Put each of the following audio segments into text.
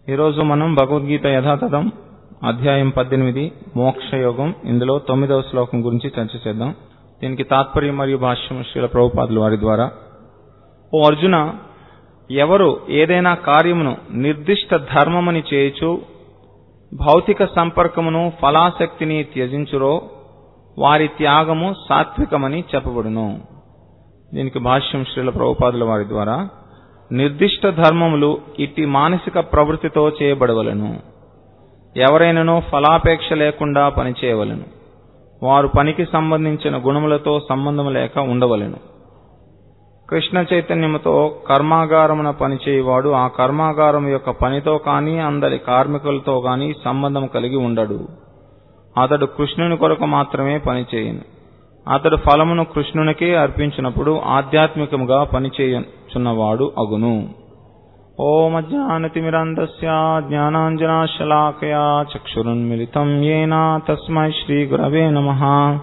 ఈరోజు మనం భగవద్గీత యథాతథం అధ్యాయం పద్దెనిమిది మోక్షయోగం ఇందులో తొమ్మిదవ శ్లోకం గురించి చర్చ చేద్దాం దీనికి తాత్పర్యం మరియు భాష్యం శ్రీల ప్రభుపాదుల వారి ద్వారా ఓ అర్జున ఎవరు ఏదైనా కార్యమును నిర్దిష్ట ధర్మమని చేయుచు భౌతిక సంపర్కమును ఫలాశక్తిని త్యజించురో వారి త్యాగము సాత్వికమని చెప్పబడును దీనికి భాష్యం శ్రీల ప్రభుపాదుల వారి ద్వారా నిర్దిష్ట ధర్మములు ఇట్టి మానసిక ప్రవృత్తితో చేయబడవలను ఎవరైనానో ఫలాపేక్ష లేకుండా పనిచేయవలను వారు పనికి సంబంధించిన గుణములతో సంబంధం లేక ఉండవలెను కృష్ణ చైతన్యముతో కర్మాగారమున పనిచేయువాడు ఆ కర్మాగారం యొక్క పనితో కానీ అందరి కార్మికులతో కానీ సంబంధం కలిగి ఉండడు అతడు కృష్ణుని కొరకు మాత్రమే పనిచేయను అతడు ఫలమును కృష్ణునికే అర్పించినప్పుడు ఆధ్యాత్మికముగా పనిచేయుచున్నవాడు అగును ఓమజ్ఞానతిమిరంధస్య జ్ఞానాంజనాశలాకయా చక్షురున్మిలితం ఏన తస్మై శ్రీగురవే నమః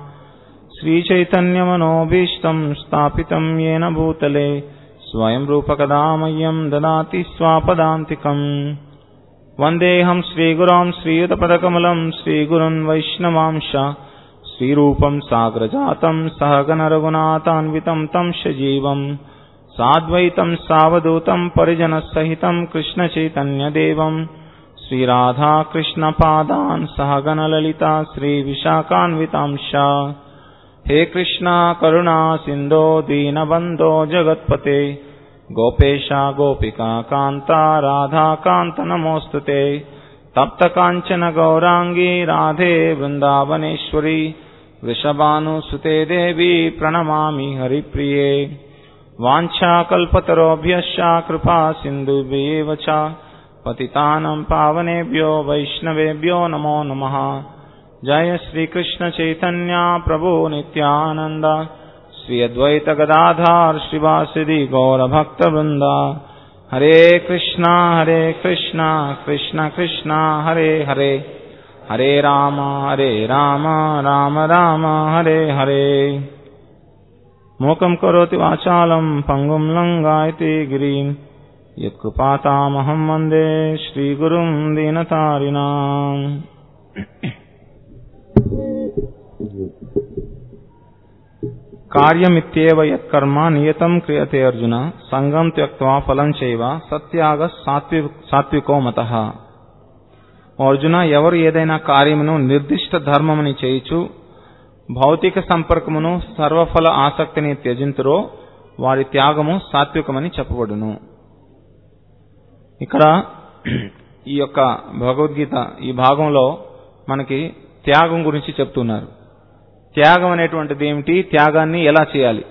శ్రీచైతన్యమనోభీష్టం స్థాపితం ఏన భూతలే స్వయం రూపకదా మह्यं దదాతి స్వాపదాంతికం వందేహం శ్రీగురాం శ్రీయుతపదకమలం శ్రీగురున్ వైష్ణవాంశ శ్రీరూపం సాగ్రజాతం సహగణరఘునాథాన్వితం తం శజీవం సాద్వైతం సావధూతం పరిజనసహితం కృష్ణచైతన్యదేవం శ్రీరాధాకృష్ణపాదాన్ సహగణలలితా శ్రీవిశాఖాన్వితాంశ హే కృష్ణ కరుణా సింధో దీనబంధో జగత్పతే గోపేశ గోపికా కాంత రాధాకాంత నమోస్తుతే తప్త కాంచన గౌరాంగీ రాధే వృందావనేశ్వరి వృషభానుసుతే దేవి ప్రణమామి హరిప్రియే వాంఛాకల్పతరోభ్యశ్చ కృపా సింధుభ్యేవ చ పతితానం పావనేభ్యో వైష్ణవేభ్యో నమో నమః జయ శ్రీకృష్ణ చైతన్య ప్రభు నిత్యానంద శ్రీ అద్వైత గదాధార్ శ్రీవాసిది గౌరభక్త వృంద హరే కృష్ణ హరే కృష్ణ కృష్ణ కృష్ణ హరే హరే హరే రామ హరే రామ రామ రామ హరే హరే మూకం కరోతి వాచాలం పంగుం లంగాయతి గిరిం యత్కృపాతామహం వందే శ్రీగురుం దీనతారిణాం కార్యమిత్యేవ యత్కర్మ నియతం క్రియతే అర్జున సంగం త్యక్వా ఫలం చైవ సత్యాగ సాత్వి సాత్వికో మత అర్జున ఎవరు ఏదైనా కార్యమును నిర్దిష్ట ధర్మమని చేయుచు భౌతిక సంపర్కమును సర్వఫల ఆసక్తిని త్యజింతురో వారి త్యాగము సాత్వికమని చెప్పబడును ఇక్కడ ఈ యొక్క భగవద్గీత ఈ భాగంలో మనకి త్యాగం గురించి చెప్తున్నారు త్యాగం అనేటువంటిది ఏమిటి త్యాగాన్ని ఎలా చేయాలి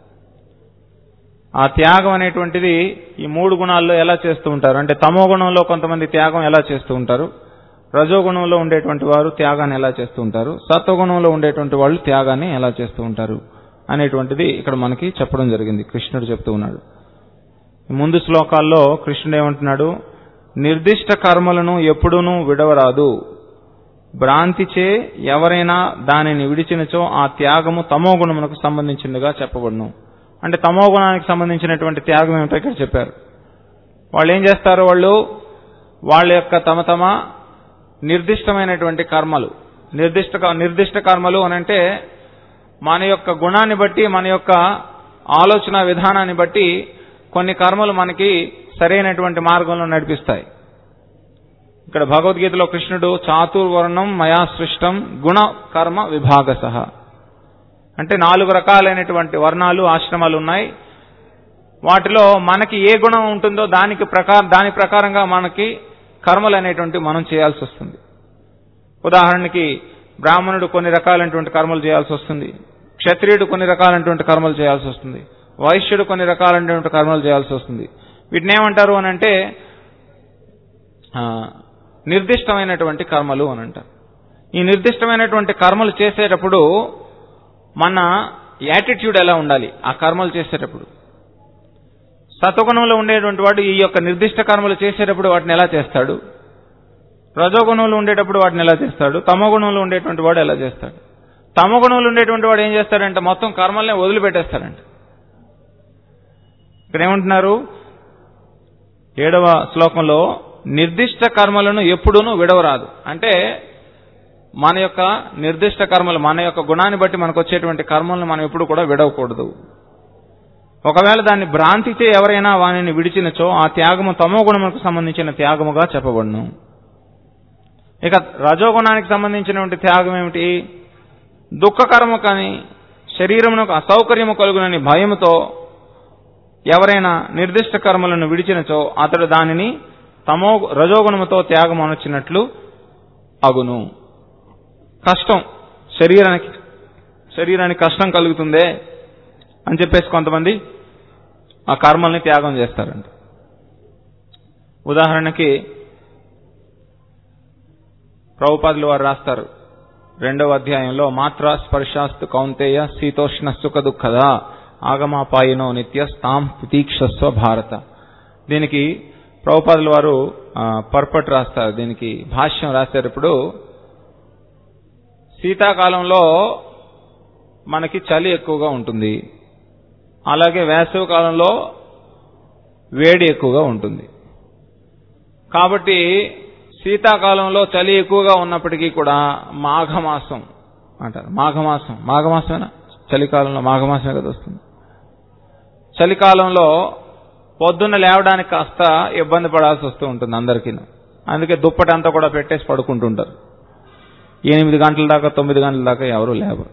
ఆ త్యాగం అనేటువంటిది ఈ మూడు గుణాల్లో ఎలా చేస్తూ ఉంటారు అంటే తమో గుణంలో కొంతమంది త్యాగం ఎలా చేస్తూ ఉంటారు రజోగుణంలో ఉండేటువంటి వారు త్యాగాన్ని ఎలా చేస్తూ ఉంటారు సత్వగుణంలో ఉండేటువంటి వాళ్ళు త్యాగాన్ని ఎలా చేస్తూ ఉంటారు అనేటువంటిది ఇక్కడ మనకి చెప్పడం జరిగింది కృష్ణుడు చెప్తూ ఉన్నాడు ముందు శ్లోకాల్లో కృష్ణుడు ఏమంటున్నాడు నిర్దిష్ట కర్మలను ఎప్పుడూనూ విడవరాదు భ్రాంతిచే ఎవరైనా దానిని విడిచినచో ఆ త్యాగము తమో గుణమునకు సంబంధించిందిగా చెప్పబడును అంటే తమో గుణానికి సంబంధించినటువంటి త్యాగం ఏమిటో ఇక్కడ చెప్పారు వాళ్ళు ఏం చేస్తారు వాళ్ళు వాళ్ళ యొక్క తమ తమ నిర్దిష్టమైనటువంటి కర్మలు నిర్దిష్ట నిర్దిష్ట కర్మలు అనంటే మన యొక్క గుణాన్ని బట్టి మన యొక్క ఆలోచన విధానాన్ని బట్టి కొన్ని కర్మలు మనకి సరైనటువంటి మార్గంలో నడిపిస్తాయి ఇక్కడ భగవద్గీతలో కృష్ణుడు చాతుర్వర్ణం మయా సృష్టం గుణ కర్మ విభాగస అంటే నాలుగు రకాలైనటువంటి వర్ణాలు ఆశ్రమాలు ఉన్నాయి వాటిలో మనకి ఏ గుణం ఉంటుందో దానికి ప్రకారం దాని ప్రకారంగా మనకి కర్మలు అనేటువంటి మనం చేయాల్సి వస్తుంది ఉదాహరణకి బ్రాహ్మణుడు కొన్ని రకాలైనటువంటి కర్మలు చేయాల్సి వస్తుంది క్షత్రియుడు కొన్ని రకాలైనటువంటి కర్మలు చేయాల్సి వస్తుంది వైశ్యుడు కొన్ని రకాలైనటువంటి కర్మలు చేయాల్సి వస్తుంది వీటిని ఏమంటారు అని అంటే నిర్దిష్టమైనటువంటి కర్మలు అని అంటారు ఈ నిర్దిష్టమైనటువంటి కర్మలు చేసేటప్పుడు మన యాటిట్యూడ్ ఎలా ఉండాలి ఆ కర్మలు చేసేటప్పుడు సత్వగుణంలో ఉండేటువంటి వాడు ఈ యొక్క నిర్దిష్ట కర్మలు చేసేటప్పుడు వాటిని ఎలా చేస్తాడు రజోగుణంలో ఉండేటప్పుడు వాటిని ఎలా చేస్తాడు తమగుణంలో ఉండేటువంటి వాడు ఎలా చేస్తాడు తమగుణంలో ఉండేటువంటి వాడు ఏం చేస్తాడంటే మొత్తం కర్మల్ని వదిలిపెట్టేస్తాడంట ఇక్కడ ఏమంటున్నారు ఏడవ శ్లోకంలో నిర్దిష్ట కర్మలను ఎప్పుడూనూ విడవరాదు అంటే మన యొక్క నిర్దిష్ట కర్మలు మన యొక్క గుణాన్ని బట్టి మనకు వచ్చేటువంటి కర్మలను మనం ఎప్పుడు కూడా విడవకూడదు ఒకవేళ దాన్ని భ్రాంతిచే ఎవరైనా వానిని విడిచినచో ఆ త్యాగము తమో గుణములకు సంబంధించిన త్యాగముగా చెప్పబడును ఇక రజోగుణానికి సంబంధించినటువంటి త్యాగం ఏమిటి దుఃఖకరము కానీ శరీరమునకు అసౌకర్యము కలుగునని భయముతో ఎవరైనా నిర్దిష్ట కర్మలను విడిచినచో అతడు దానిని తమో రజోగుణముతో త్యాగం అనొచ్చినట్లు అగును కష్టం శరీరానికి శరీరానికి కష్టం కలుగుతుందే అని చెప్పేసి కొంతమంది ఆ కర్మల్ని త్యాగం చేస్తారంట ఉదాహరణకి ప్రభుపాదులు వారు రాస్తారు రెండవ అధ్యాయంలో మాత్ర స్పర్శాస్తు కౌంతేయ శీతోష్ణ సుఖ దుఃఖద ఆగమాపాయనో నిత్య స్తాం ప్రతీక్షస్వ భారత దీనికి ప్రభుపాదుల వారు పర్పట్ రాస్తారు దీనికి భాష్యం రాశారు ఇప్పుడు శీతాకాలంలో మనకి చలి ఎక్కువగా ఉంటుంది అలాగే వేసవి కాలంలో వేడి ఎక్కువగా ఉంటుంది కాబట్టి శీతాకాలంలో చలి ఎక్కువగా ఉన్నప్పటికీ కూడా మాఘమాసం అంటారు మాఘమాసం మాఘమాసమేనా చలికాలంలో మాఘమాసమే కదా వస్తుంది చలికాలంలో పొద్దున్న లేవడానికి కాస్త ఇబ్బంది పడాల్సి వస్తూ ఉంటుంది అందరికీ అందుకే దుప్పటి అంతా కూడా పెట్టేసి పడుకుంటుంటారు ఎనిమిది గంటల దాకా తొమ్మిది గంటల దాకా ఎవరు లేవరు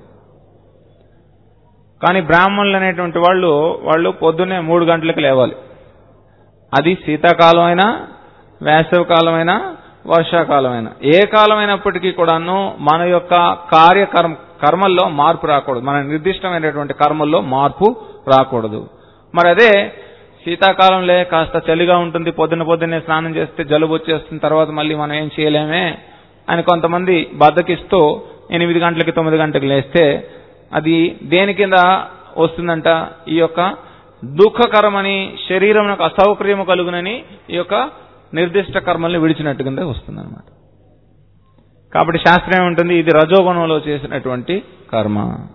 కానీ బ్రాహ్మణులు అనేటువంటి వాళ్ళు వాళ్ళు పొద్దున్నే మూడు గంటలకు లేవాలి అది శీతాకాలం అయినా వేసవి కాలమైనా వర్షాకాలమైనా ఏ కాలమైనప్పటికీ కూడాను మన యొక్క కార్యకర్మ కర్మల్లో మార్పు రాకూడదు మన నిర్దిష్టమైనటువంటి కర్మల్లో మార్పు రాకూడదు మరి అదే శీతాకాలంలో కాస్త చలిగా ఉంటుంది పొద్దున పొద్దున్నే స్నానం చేస్తే జలుబు వచ్చేస్తుంది తర్వాత మళ్ళీ మనం ఏం చేయలేమే అని కొంతమంది బద్దకిస్తూ ఎనిమిది గంటలకి తొమ్మిది గంటలకు లేస్తే అది దేని కింద వస్తుందంట ఈ యొక్క దుఃఖకరమని శరీరమునకు అసౌకర్యము కలుగునని ఈ యొక్క నిర్దిష్ట కర్మల్ని విడిచినట్టు కింద వస్తుందన్నమాట కాబట్టి శాస్త్రం ఏముంటుంది ఇది రజోగుణంలో చేసినటువంటి కర్మ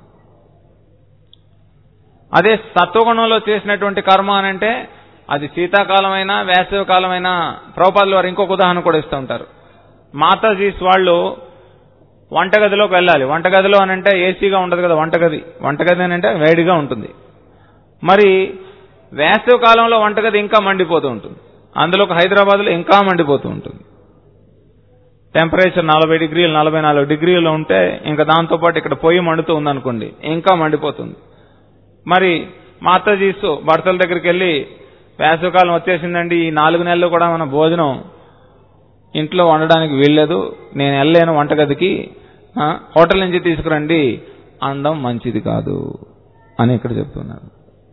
అదే సత్వగుణంలో చేసినటువంటి కర్మ అని అంటే అది శీతాకాలమైనా వేసవి కాలమైనా ప్రభుపాదులు వారు ఇంకొక ఉదాహరణ కూడా ఇస్తూ ఉంటారు మాతాజీస్ వాళ్ళు వంటగదిలోకి వెళ్ళాలి వంటగదిలో అని అంటే ఏసీగా ఉండదు కదా వంటగది వంటగది అని అంటే వేడిగా ఉంటుంది మరి వేసవి కాలంలో వంటగది ఇంకా మండిపోతూ ఉంటుంది అందులో హైదరాబాద్లో ఇంకా మండిపోతూ ఉంటుంది టెంపరేచర్ నలభై డిగ్రీలు నలభై నాలుగు డిగ్రీలు ఉంటే ఇంకా దాంతోపాటు ఇక్కడ పొయ్యి మండుతూ ఉందనుకోండి ఇంకా మండిపోతుంది మరి మాతాజీసు భర్తల దగ్గరికి వెళ్ళి వేసవికాలం వచ్చేసిందండి ఈ నాలుగు నెలలు కూడా మన భోజనం ఇంట్లో వండడానికి వీల్లేదు నేను వెళ్ళలేను వంటగదికి హోటల్ నుంచి తీసుకురండి అనడం మంచిది కాదు అని ఇక్కడ చెప్తున్నారు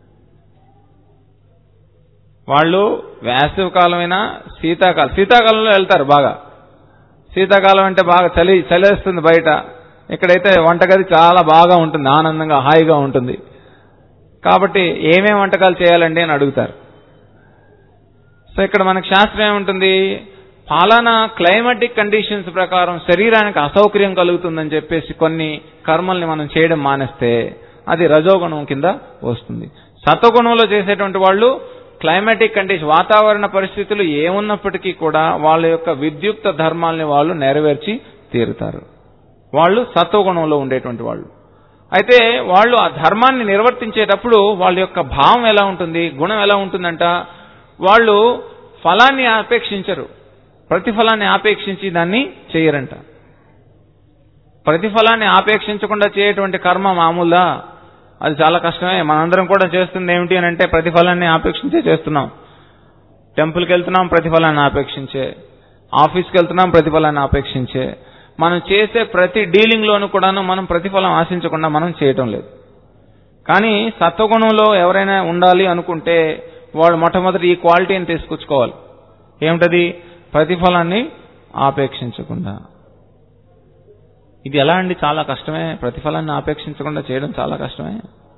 వాళ్ళు వేసవి కాలమైనా శీతాకాలం శీతాకాలంలో వెళ్తారు బాగా శీతాకాలం అంటే బాగా చలి చలిస్తుంది బయట ఇక్కడైతే వంటగది చాలా బాగా ఉంటుంది ఆనందంగా హాయిగా ఉంటుంది కాబట్టి ఏమేం వంటకాలు చేయాలండి అని అడుగుతారు సో ఇక్కడ మనకు శాస్త్రం ఏముంటుంది ఫలానా క్లైమాటిక్ కండిషన్స్ ప్రకారం శరీరానికి అసౌకర్యం కలుగుతుందని చెప్పేసి కొన్ని కర్మల్ని మనం చేయడం మానేస్తే అది రజోగుణం కింద వస్తుంది సత్వగుణంలో చేసేటువంటి వాళ్ళు క్లైమాటిక్ కండిషన్ వాతావరణ పరిస్థితులు ఏమున్నప్పటికీ కూడా వాళ్ళ యొక్క విద్యుక్త ధర్మాల్ని వాళ్ళు నెరవేర్చి తీరుతారు వాళ్ళు సత్వగుణంలో ఉండేటువంటి వాళ్ళు అయితే వాళ్ళు ఆ ధర్మాన్ని నిర్వర్తించేటప్పుడు వాళ్ళ యొక్క భావం ఎలా ఉంటుంది గుణం ఎలా ఉంటుందంట వాళ్ళు ఫలాన్ని ఆపేక్షించరు ప్రతిఫలాన్ని ఆపేక్షించి దాన్ని చేయరంట ప్రతిఫలాన్ని ఆపేక్షించకుండా చేయటువంటి కర్మ మామూలుదా అది చాలా కష్టమే మనందరం కూడా చేస్తుంది ఏమిటి అని అంటే ప్రతిఫలాన్ని ఆపేక్షించే చేస్తున్నాం టెంపుల్కి వెళ్తున్నాం ప్రతిఫలాన్ని ఆపేక్షించే ఆఫీస్కి వెళ్తున్నాం ప్రతిఫలాన్ని ఆపేక్షించే మనం చేసే ప్రతి డీలింగ్లోనూ కూడాను మనం ప్రతిఫలం ఆశించకుండా మనం చేయటం లేదు కానీ సత్వగుణంలో ఎవరైనా ఉండాలి అనుకుంటే వాళ్ళు మొట్టమొదటి ఈ క్వాలిటీని తీసుకొచ్చుకోవాలి ఏమిటది ప్రతిఫలాన్ని ఆపేక్షించకుండా ఇది ఎలా అండి చాలా కష్టమే ప్రతిఫలాన్ని ఆపేక్షించకుండా చేయడం చాలా కష్టమే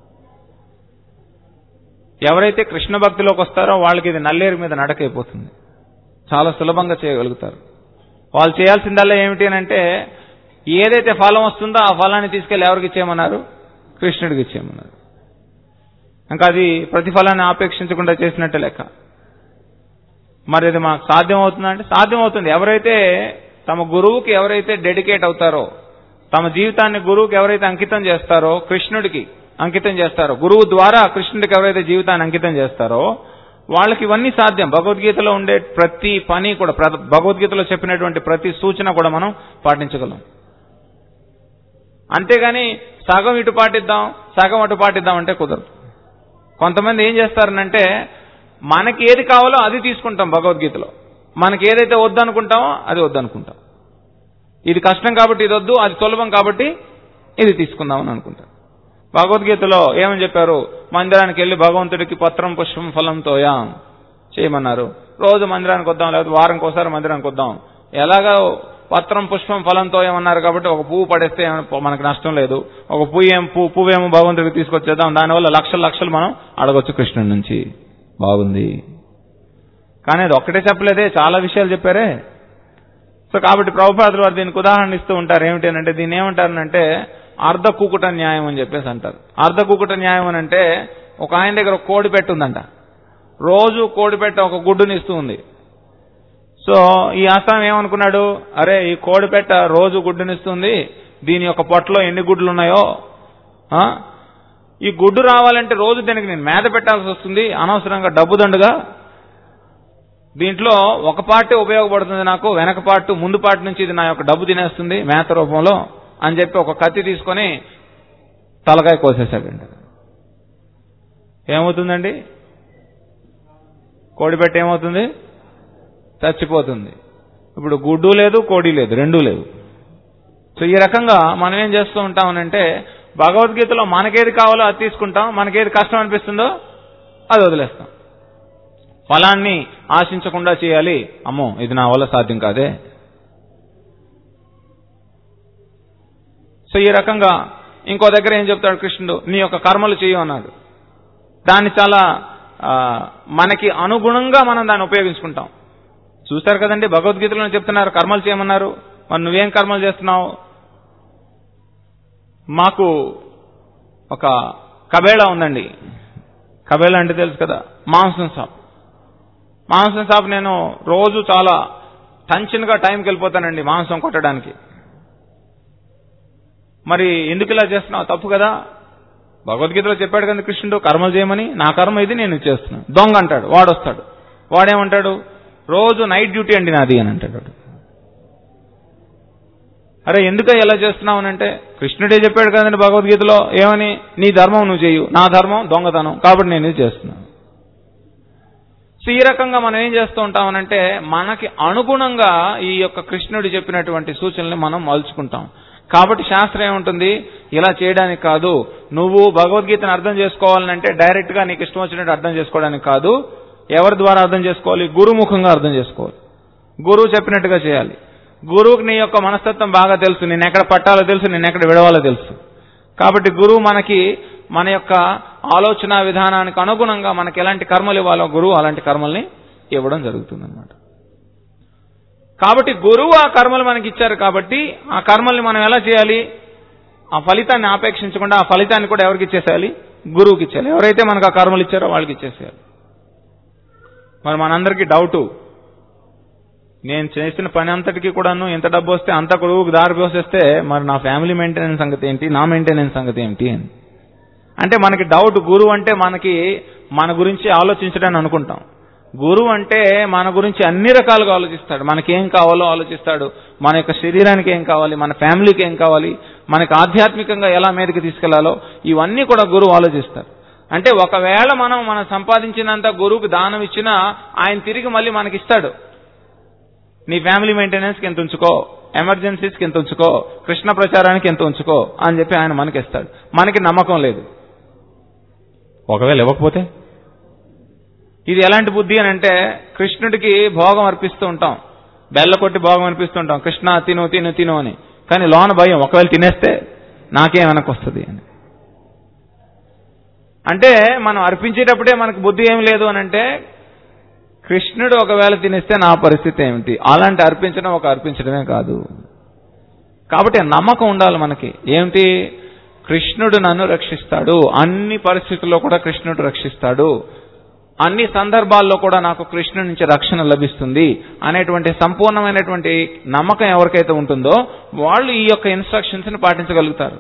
ఎవరైతే కృష్ణ భక్తిలోకి వస్తారో వాళ్ళకి ఇది నల్లేరు మీద నడకైపోతుంది చాలా సులభంగా చేయగలుగుతారు వాళ్ళు చేయాల్సిందల్లా ఏమిటి అని అంటే ఏదైతే ఫలం వస్తుందో ఆ ఫలాన్ని తీసుకెళ్లి ఎవరికి ఇచ్చేయమన్నారు కృష్ణుడికి ఇచ్చేయమన్నారు ఇంకా అది ప్రతిఫలాన్ని ఆపేక్షించకుండా చేసినట్టు లెక్క మరి ఇది మాకు సాధ్యం అవుతుందా అంటే సాధ్యం అవుతుంది ఎవరైతే తమ గురువుకి ఎవరైతే డెడికేట్ అవుతారో తమ జీవితాన్ని గురువుకి ఎవరైతే అంకితం చేస్తారో కృష్ణుడికి అంకితం చేస్తారో గురువు ద్వారా కృష్ణుడికి ఎవరైతే జీవితాన్ని అంకితం చేస్తారో వాళ్ళకి ఇవన్నీ సాధ్యం భగవద్గీతలో ఉండే ప్రతి పని కూడా ప్ర- భగవద్గీతలో చెప్పినటువంటి ప్రతి సూచన కూడా మనం పాటించగలం అంతేగాని సగం ఇటు పాటిద్దాం సగం అటు పాటిద్దాం అంటే కుదరదు కొంతమంది ఏం చేస్తారనంటే మనకి ఏది కావాలో అది తీసుకుంటాం భగవద్గీతలో మనకి ఏదైతే వద్దనుకుంటామో అది వద్దనుకుంటాం ఇది కష్టం కాబట్టి ఇది వద్దు అది సులభం కాబట్టి ఇది తీసుకుందామని అనుకుంటాం భగవద్గీతలో ఏమని చెప్పారు మందిరానికి వెళ్ళి భగవంతుడికి పత్రం పుష్పం ఫలంతో యాం చేయమన్నారు రోజు మందిరానికి వద్దాం లేకపోతే వారంకి ఒకసారి మందిరానికి వద్దాం ఎలాగా పత్రం పుష్పం ఫలంతో ఏమన్నారు కాబట్టి ఒక పువ్వు పడేస్తే ఏమైనా మనకు నష్టం లేదు ఒక పువ్వు ఏం పువ్వు పువ్వేమో భగవంతుడికి తీసుకొచ్చేద్దాం దానివల్ల లక్షలు లక్షలు మనం అడగొచ్చు కృష్ణుడి నుంచి బాగుంది కానీ అది ఒక్కటే చెప్పలేదే చాలా విషయాలు చెప్పారే సో కాబట్టి ప్రభుపాదులు వారు దీనికి ఉదాహరణ ఇస్తూ ఉంటారు ఏమిటి అంటే దీన్ని ఏమంటారనంటే అర్ధ కుకుట న్యాయం అని చెప్పేసి అంటారు అర్ధ కుకుట న్యాయం అని అంటే ఒక ఆయన దగ్గర ఒక కోడి పెట్ట ఉందంట రోజు కోడి పెట్ట ఒక గుడ్డుని ఇస్తూ ఉంది సో ఈ ఆస్థానం ఏమనుకున్నాడు అరే ఈ కోడి పెట్ట రోజు గుడ్డునిస్తుంది దీని యొక్క పొట్టలో ఎన్ని గుడ్లు ఉన్నాయో ఆ? ఈ గుడ్డు రావాలంటే రోజు దీనికి నేను మేత పెట్టాల్సి వస్తుంది అనవసరంగా డబ్బు దండుగా దీంట్లో ఒక పార్టీ ఉపయోగపడుతుంది నాకు వెనక పార్ట్ ముందు పార్ట్ నుంచి ఇది నా యొక్క డబ్బు తినేస్తుంది మేత రూపంలో అని చెప్పి ఒక కత్తి తీసుకొని తలకాయ కోసేశాడండి ఏమవుతుందండి కోడిపెట్ట ఏమవుతుంది చచ్చిపోతుంది ఇప్పుడు గుడ్డు లేదు కోడి లేదు రెండూ లేవు సో ఈ రకంగా మనం ఏం చేస్తూ ఉంటామనంటే భగవద్గీతలో మనకేది కావాలో అది తీసుకుంటాం మనకేది కష్టం అనిపిస్తుందో అది వదిలేస్తాం ఫలాన్ని ఆశించకుండా చేయాలి అమ్మో ఇది నా వల్ల సాధ్యం కాదే సో ఈ రకంగా ఇంకో దగ్గర ఏం చెప్తాడు కృష్ణుడు నీ యొక్క కర్మలు చేయు అన్నాడు దాన్ని చాలా ఆ, మనకి అనుగుణంగా మనం దాన్ని ఉపయోగించుకుంటాం చూస్తారు కదండి భగవద్గీతలో చెప్తున్నారు కర్మలు చేయమన్నారు మరి నువ్వేం కర్మలు చేస్తున్నావు మాకు ఒక కబేళా ఉందండి కబేళా అంటే తెలుసు కదా మాంసం షాప్ మాంసం షాప్ నేను రోజు చాలా టెన్షన్గా టైంకి వెళ్ళిపోతానండి మాంసం కొట్టడానికి మరి ఎందుకు ఇలా చేస్తున్నావు తప్పు కదా భగవద్గీతలో చెప్పాడు కదా కృష్ణుడు కర్మలు చేయమని నా కర్మ ఇది నేను ఇది చేస్తున్నాను దొంగ అంటాడు వాడు వస్తాడు వాడేమంటాడు రోజు నైట్ డ్యూటీ అండి నాది అని అంటాడు వాడు. అరే ఎందుకు ఎలా చేస్తున్నావు అని అంటే కృష్ణుడే చెప్పాడు కదండి భగవద్గీతలో ఏమని నీ ధర్మం నువ్వు చేయు నా ధర్మం దొంగతనం కాబట్టి నేను ఇది చేస్తున్నాను సో ఈ రకంగా మనం ఏం చేస్తూ ఉంటామనంటే మనకి అనుగుణంగా ఈ యొక్క కృష్ణుడు చెప్పినటువంటి సూచనల్ని మనం మలుచుకుంటాం కాబట్టి శాస్త్రం ఏముంటుంది ఇలా చేయడానికి కాదు నువ్వు భగవద్గీతను అర్థం చేసుకోవాలంటే డైరెక్ట్ గా నీకు ఇష్టం వచ్చినట్టు అర్థం చేసుకోవడానికి కాదు ఎవరి ద్వారా అర్థం చేసుకోవాలి గురుముఖంగా అర్థం చేసుకోవాలి గురువు చెప్పినట్టుగా చేయాలి గురువుకి నీ యొక్క మనస్తత్వం బాగా తెలుసు నేను ఎక్కడ పట్టాలో తెలుసు నేను ఎక్కడ విడవాలో తెలుసు కాబట్టి గురువు మనకి మన యొక్క ఆలోచన విధానానికి అనుగుణంగా మనకి ఎలాంటి కర్మలు ఇవ్వాలో గురువు అలాంటి కర్మల్ని ఇవ్వడం జరుగుతుందన్నమాట కాబట్టి గురువు ఆ కర్మలు మనకి ఇచ్చారు కాబట్టి ఆ కర్మల్ని మనం ఎలా చేయాలి ఆ ఫలితాన్ని ఆపేక్షించకుండా ఆ ఫలితాన్ని కూడా ఎవరికి ఇచ్చేసేయాలి గురువుకి ఇచ్చేయాలి ఎవరైతే మనకు ఆ కర్మలు ఇచ్చారో వాళ్ళకి ఇచ్చేసేయాలి మరి మనందరికీ డౌటు నేను చేసిన పని అంతటికి కూడాను ఎంత డబ్బు వస్తే అంత కొడుకు దారి పోసేస్తే మరి నా ఫ్యామిలీ మెయింటెనెన్స్ సంగతి ఏంటి నా మెయింటెనెన్స్ సంగతి ఏంటి అని అంటే మనకి డౌట్ గురువు అంటే మనకి మన గురించి ఆలోచించడని అనుకుంటాం గురువు అంటే మన గురించి అన్ని రకాలుగా ఆలోచిస్తాడు మనకేం కావాలో ఆలోచిస్తాడు మన యొక్క శరీరానికి ఏం కావాలి మన ఫ్యామిలీకి ఏం కావాలి మనకి ఆధ్యాత్మికంగా ఎలా మీదకి తీసుకెళ్లాలో ఇవన్నీ కూడా గురువు ఆలోచిస్తారు అంటే ఒకవేళ మనం మనం సంపాదించినంత గురువుకి దానం ఇచ్చినా ఆయన తిరిగి మళ్ళీ మనకి ఇస్తాడు నీ ఫ్యామిలీ మెయింటెనెన్స్కి ఎంత ఉంచుకో ఎమర్జెన్సీస్కి ఎంత ఉంచుకో కృష్ణ ప్రచారానికి ఎంత ఉంచుకో అని చెప్పి ఆయన మనకి ఇస్తాడు మనకి నమ్మకం లేదు ఒకవేళ ఇవ్వకపోతే ఇది ఎలాంటి బుద్ధి అని అంటే కృష్ణుడికి భోగం అర్పిస్తూ ఉంటాం బెల్ల కొట్టి భోగం అర్పిస్తూ ఉంటాం కృష్ణ తిను తిను తిను అని కానీ లోన భయం ఒకవేళ తినేస్తే నాకేం వెనక్కి వస్తుంది అని అంటే మనం అర్పించేటప్పుడే మనకు బుద్ధి ఏం లేదు అని అంటే కృష్ణుడు ఒకవేళ తినేస్తే నా పరిస్థితి ఏమిటి అలాంటి అర్పించడం ఒక అర్పించడమే కాదు కాబట్టి ఆ నమ్మకం ఉండాలి మనకి ఏమిటి కృష్ణుడు నన్ను రక్షిస్తాడు అన్ని పరిస్థితుల్లో కూడా కృష్ణుడు రక్షిస్తాడు అన్ని సందర్భాల్లో కూడా నాకు కృష్ణుడి నుంచి రక్షణ లభిస్తుంది అనేటువంటి సంపూర్ణమైనటువంటి నమ్మకం ఎవరికైతే ఉంటుందో వాళ్ళు ఈ యొక్క ఇన్స్ట్రక్షన్స్ ని పాటించగలుగుతారు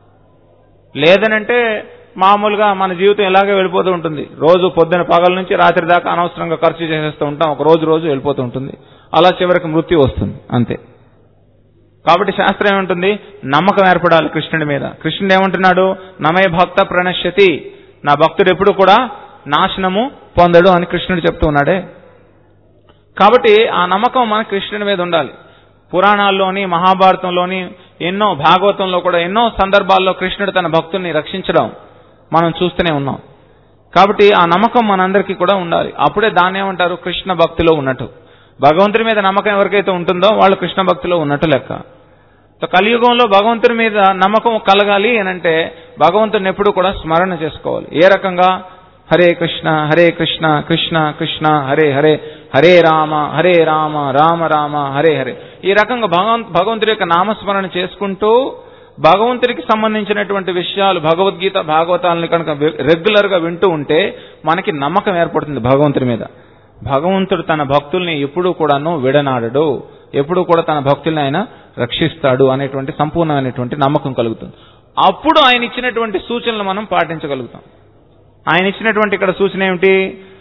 లేదనంటే మామూలుగా మన జీవితం ఇలాగే వెళ్ళిపోతూ ఉంటుంది రోజు పొద్దున పగల నుంచి రాత్రి దాకా అనవసరంగా ఖర్చు చేసేస్తూ ఉంటాం ఒక రోజు రోజు వెళ్ళిపోతూ ఉంటుంది అలా చివరికి మృత్యు వస్తుంది అంతే కాబట్టి శాస్త్రం ఏమంటుంది నమ్మకం ఏర్పడాలి కృష్ణుడి మీద కృష్ణుడు ఏమంటున్నాడు నమే భక్త ప్రణశ్యతి నా భక్తుడు ఎప్పుడు కూడా నాశనము పొందడు అని కృష్ణుడు చెప్తూ ఉన్నాడే కాబట్టి ఆ నమ్మకం మన కృష్ణుడి మీద ఉండాలి పురాణాల్లోని మహాభారతంలోని ఎన్నో భాగవతంలో కూడా ఎన్నో సందర్భాల్లో కృష్ణుడు తన భక్తుల్ని రక్షించడం మనం చూస్తూనే ఉన్నాం కాబట్టి ఆ నమ్మకం మనందరికీ కూడా ఉండాలి అప్పుడే దాన్ని ఏమంటారు కృష్ణ భక్తిలో ఉన్నట్టు భగవంతుడి మీద నమ్మకం ఎవరికైతే ఉంటుందో వాళ్ళు కృష్ణ భక్తిలో ఉన్నట్టు లెక్క సో కలియుగంలో భగవంతుడి మీద నమ్మకం కలగాలి అని అంటే భగవంతుడిని ఎప్పుడు కూడా స్మరణ చేసుకోవాలి ఏ రకంగా హరే కృష్ణ హరే కృష్ణ కృష్ణ కృష్ణ హరే హరే హరే రామ హరే రామ రామ రామ హరే హరే ఈ రకంగా భగవంత్ భగవంతుడి యొక్క నామస్మరణ చేసుకుంటూ భగవంతుడికి సంబంధించినటువంటి విషయాలు భగవద్గీత భాగవతాలని కనుక రెగ్యులర్ గా వింటూ ఉంటే మనకి నమ్మకం ఏర్పడుతుంది భగవంతుడి మీద భగవంతుడు తన భక్తుల్ని ఎప్పుడూ కూడాను విడనాడడు ఎప్పుడూ కూడా తన భక్తుల్ని ఆయన రక్షిస్తాడు అనేటువంటి సంపూర్ణమైనటువంటి నమ్మకం కలుగుతుంది అప్పుడు ఆయన ఇచ్చినటువంటి సూచనలు మనం పాటించగలుగుతాం ఆయన ఇచ్చినటువంటి ఇక్కడ సూచన ఏమిటి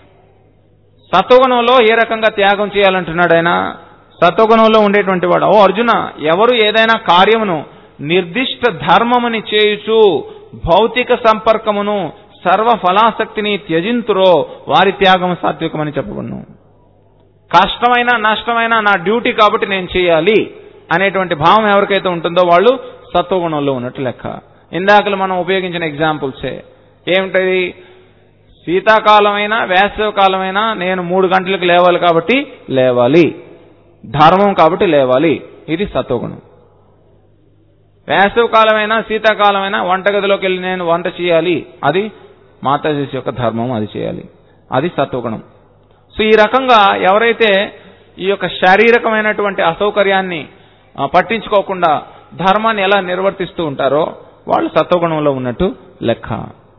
సత్వగుణంలో ఏ రకంగా త్యాగం చేయాలంటున్నాడు ఆయన సత్వగుణంలో ఉండేటువంటి వాడు ఓ అర్జున ఎవరు ఏదైనా కార్యమును నిర్దిష్ట ధర్మముని చేయుచు భౌతిక సంపర్కమును సర్వ ఫలాసక్తిని త్యజింతురో వారి త్యాగం సాత్వికమని చెప్పబడును కష్టమైన నష్టమైన నా డ్యూటీ కాబట్టి నేను చేయాలి అనేటువంటి భావం ఎవరికైతే ఉంటుందో వాళ్ళు సత్వగుణంలో ఉన్నట్టు లెక్క ఇందాకలు మనం ఉపయోగించిన ఎగ్జాంపుల్సే ఏమిటది శీతాకాలమైనా వేసవికాలమైనా నేను మూడు గంటలకు లేవాలి కాబట్టి లేవాలి ధర్మం కాబట్టి లేవాలి ఇది సత్వగుణం వేసవికాలమైనా శీతాకాలమైనా వంటగదిలోకి వెళ్ళి నేను వంట చేయాలి అది మాతాజీ యొక్క ధర్మం అది చేయాలి అది సత్వగుణం సో ఈ రకంగా ఎవరైతే ఈ యొక్క శారీరకమైనటువంటి అసౌకర్యాన్ని ఆ, పట్టించుకోకుండా ధర్మాన్ని ఎలా నిర్వర్తిస్తూ ఉంటారో వాళ్ళు సత్వగుణంలో ఉన్నట్టు లెక్క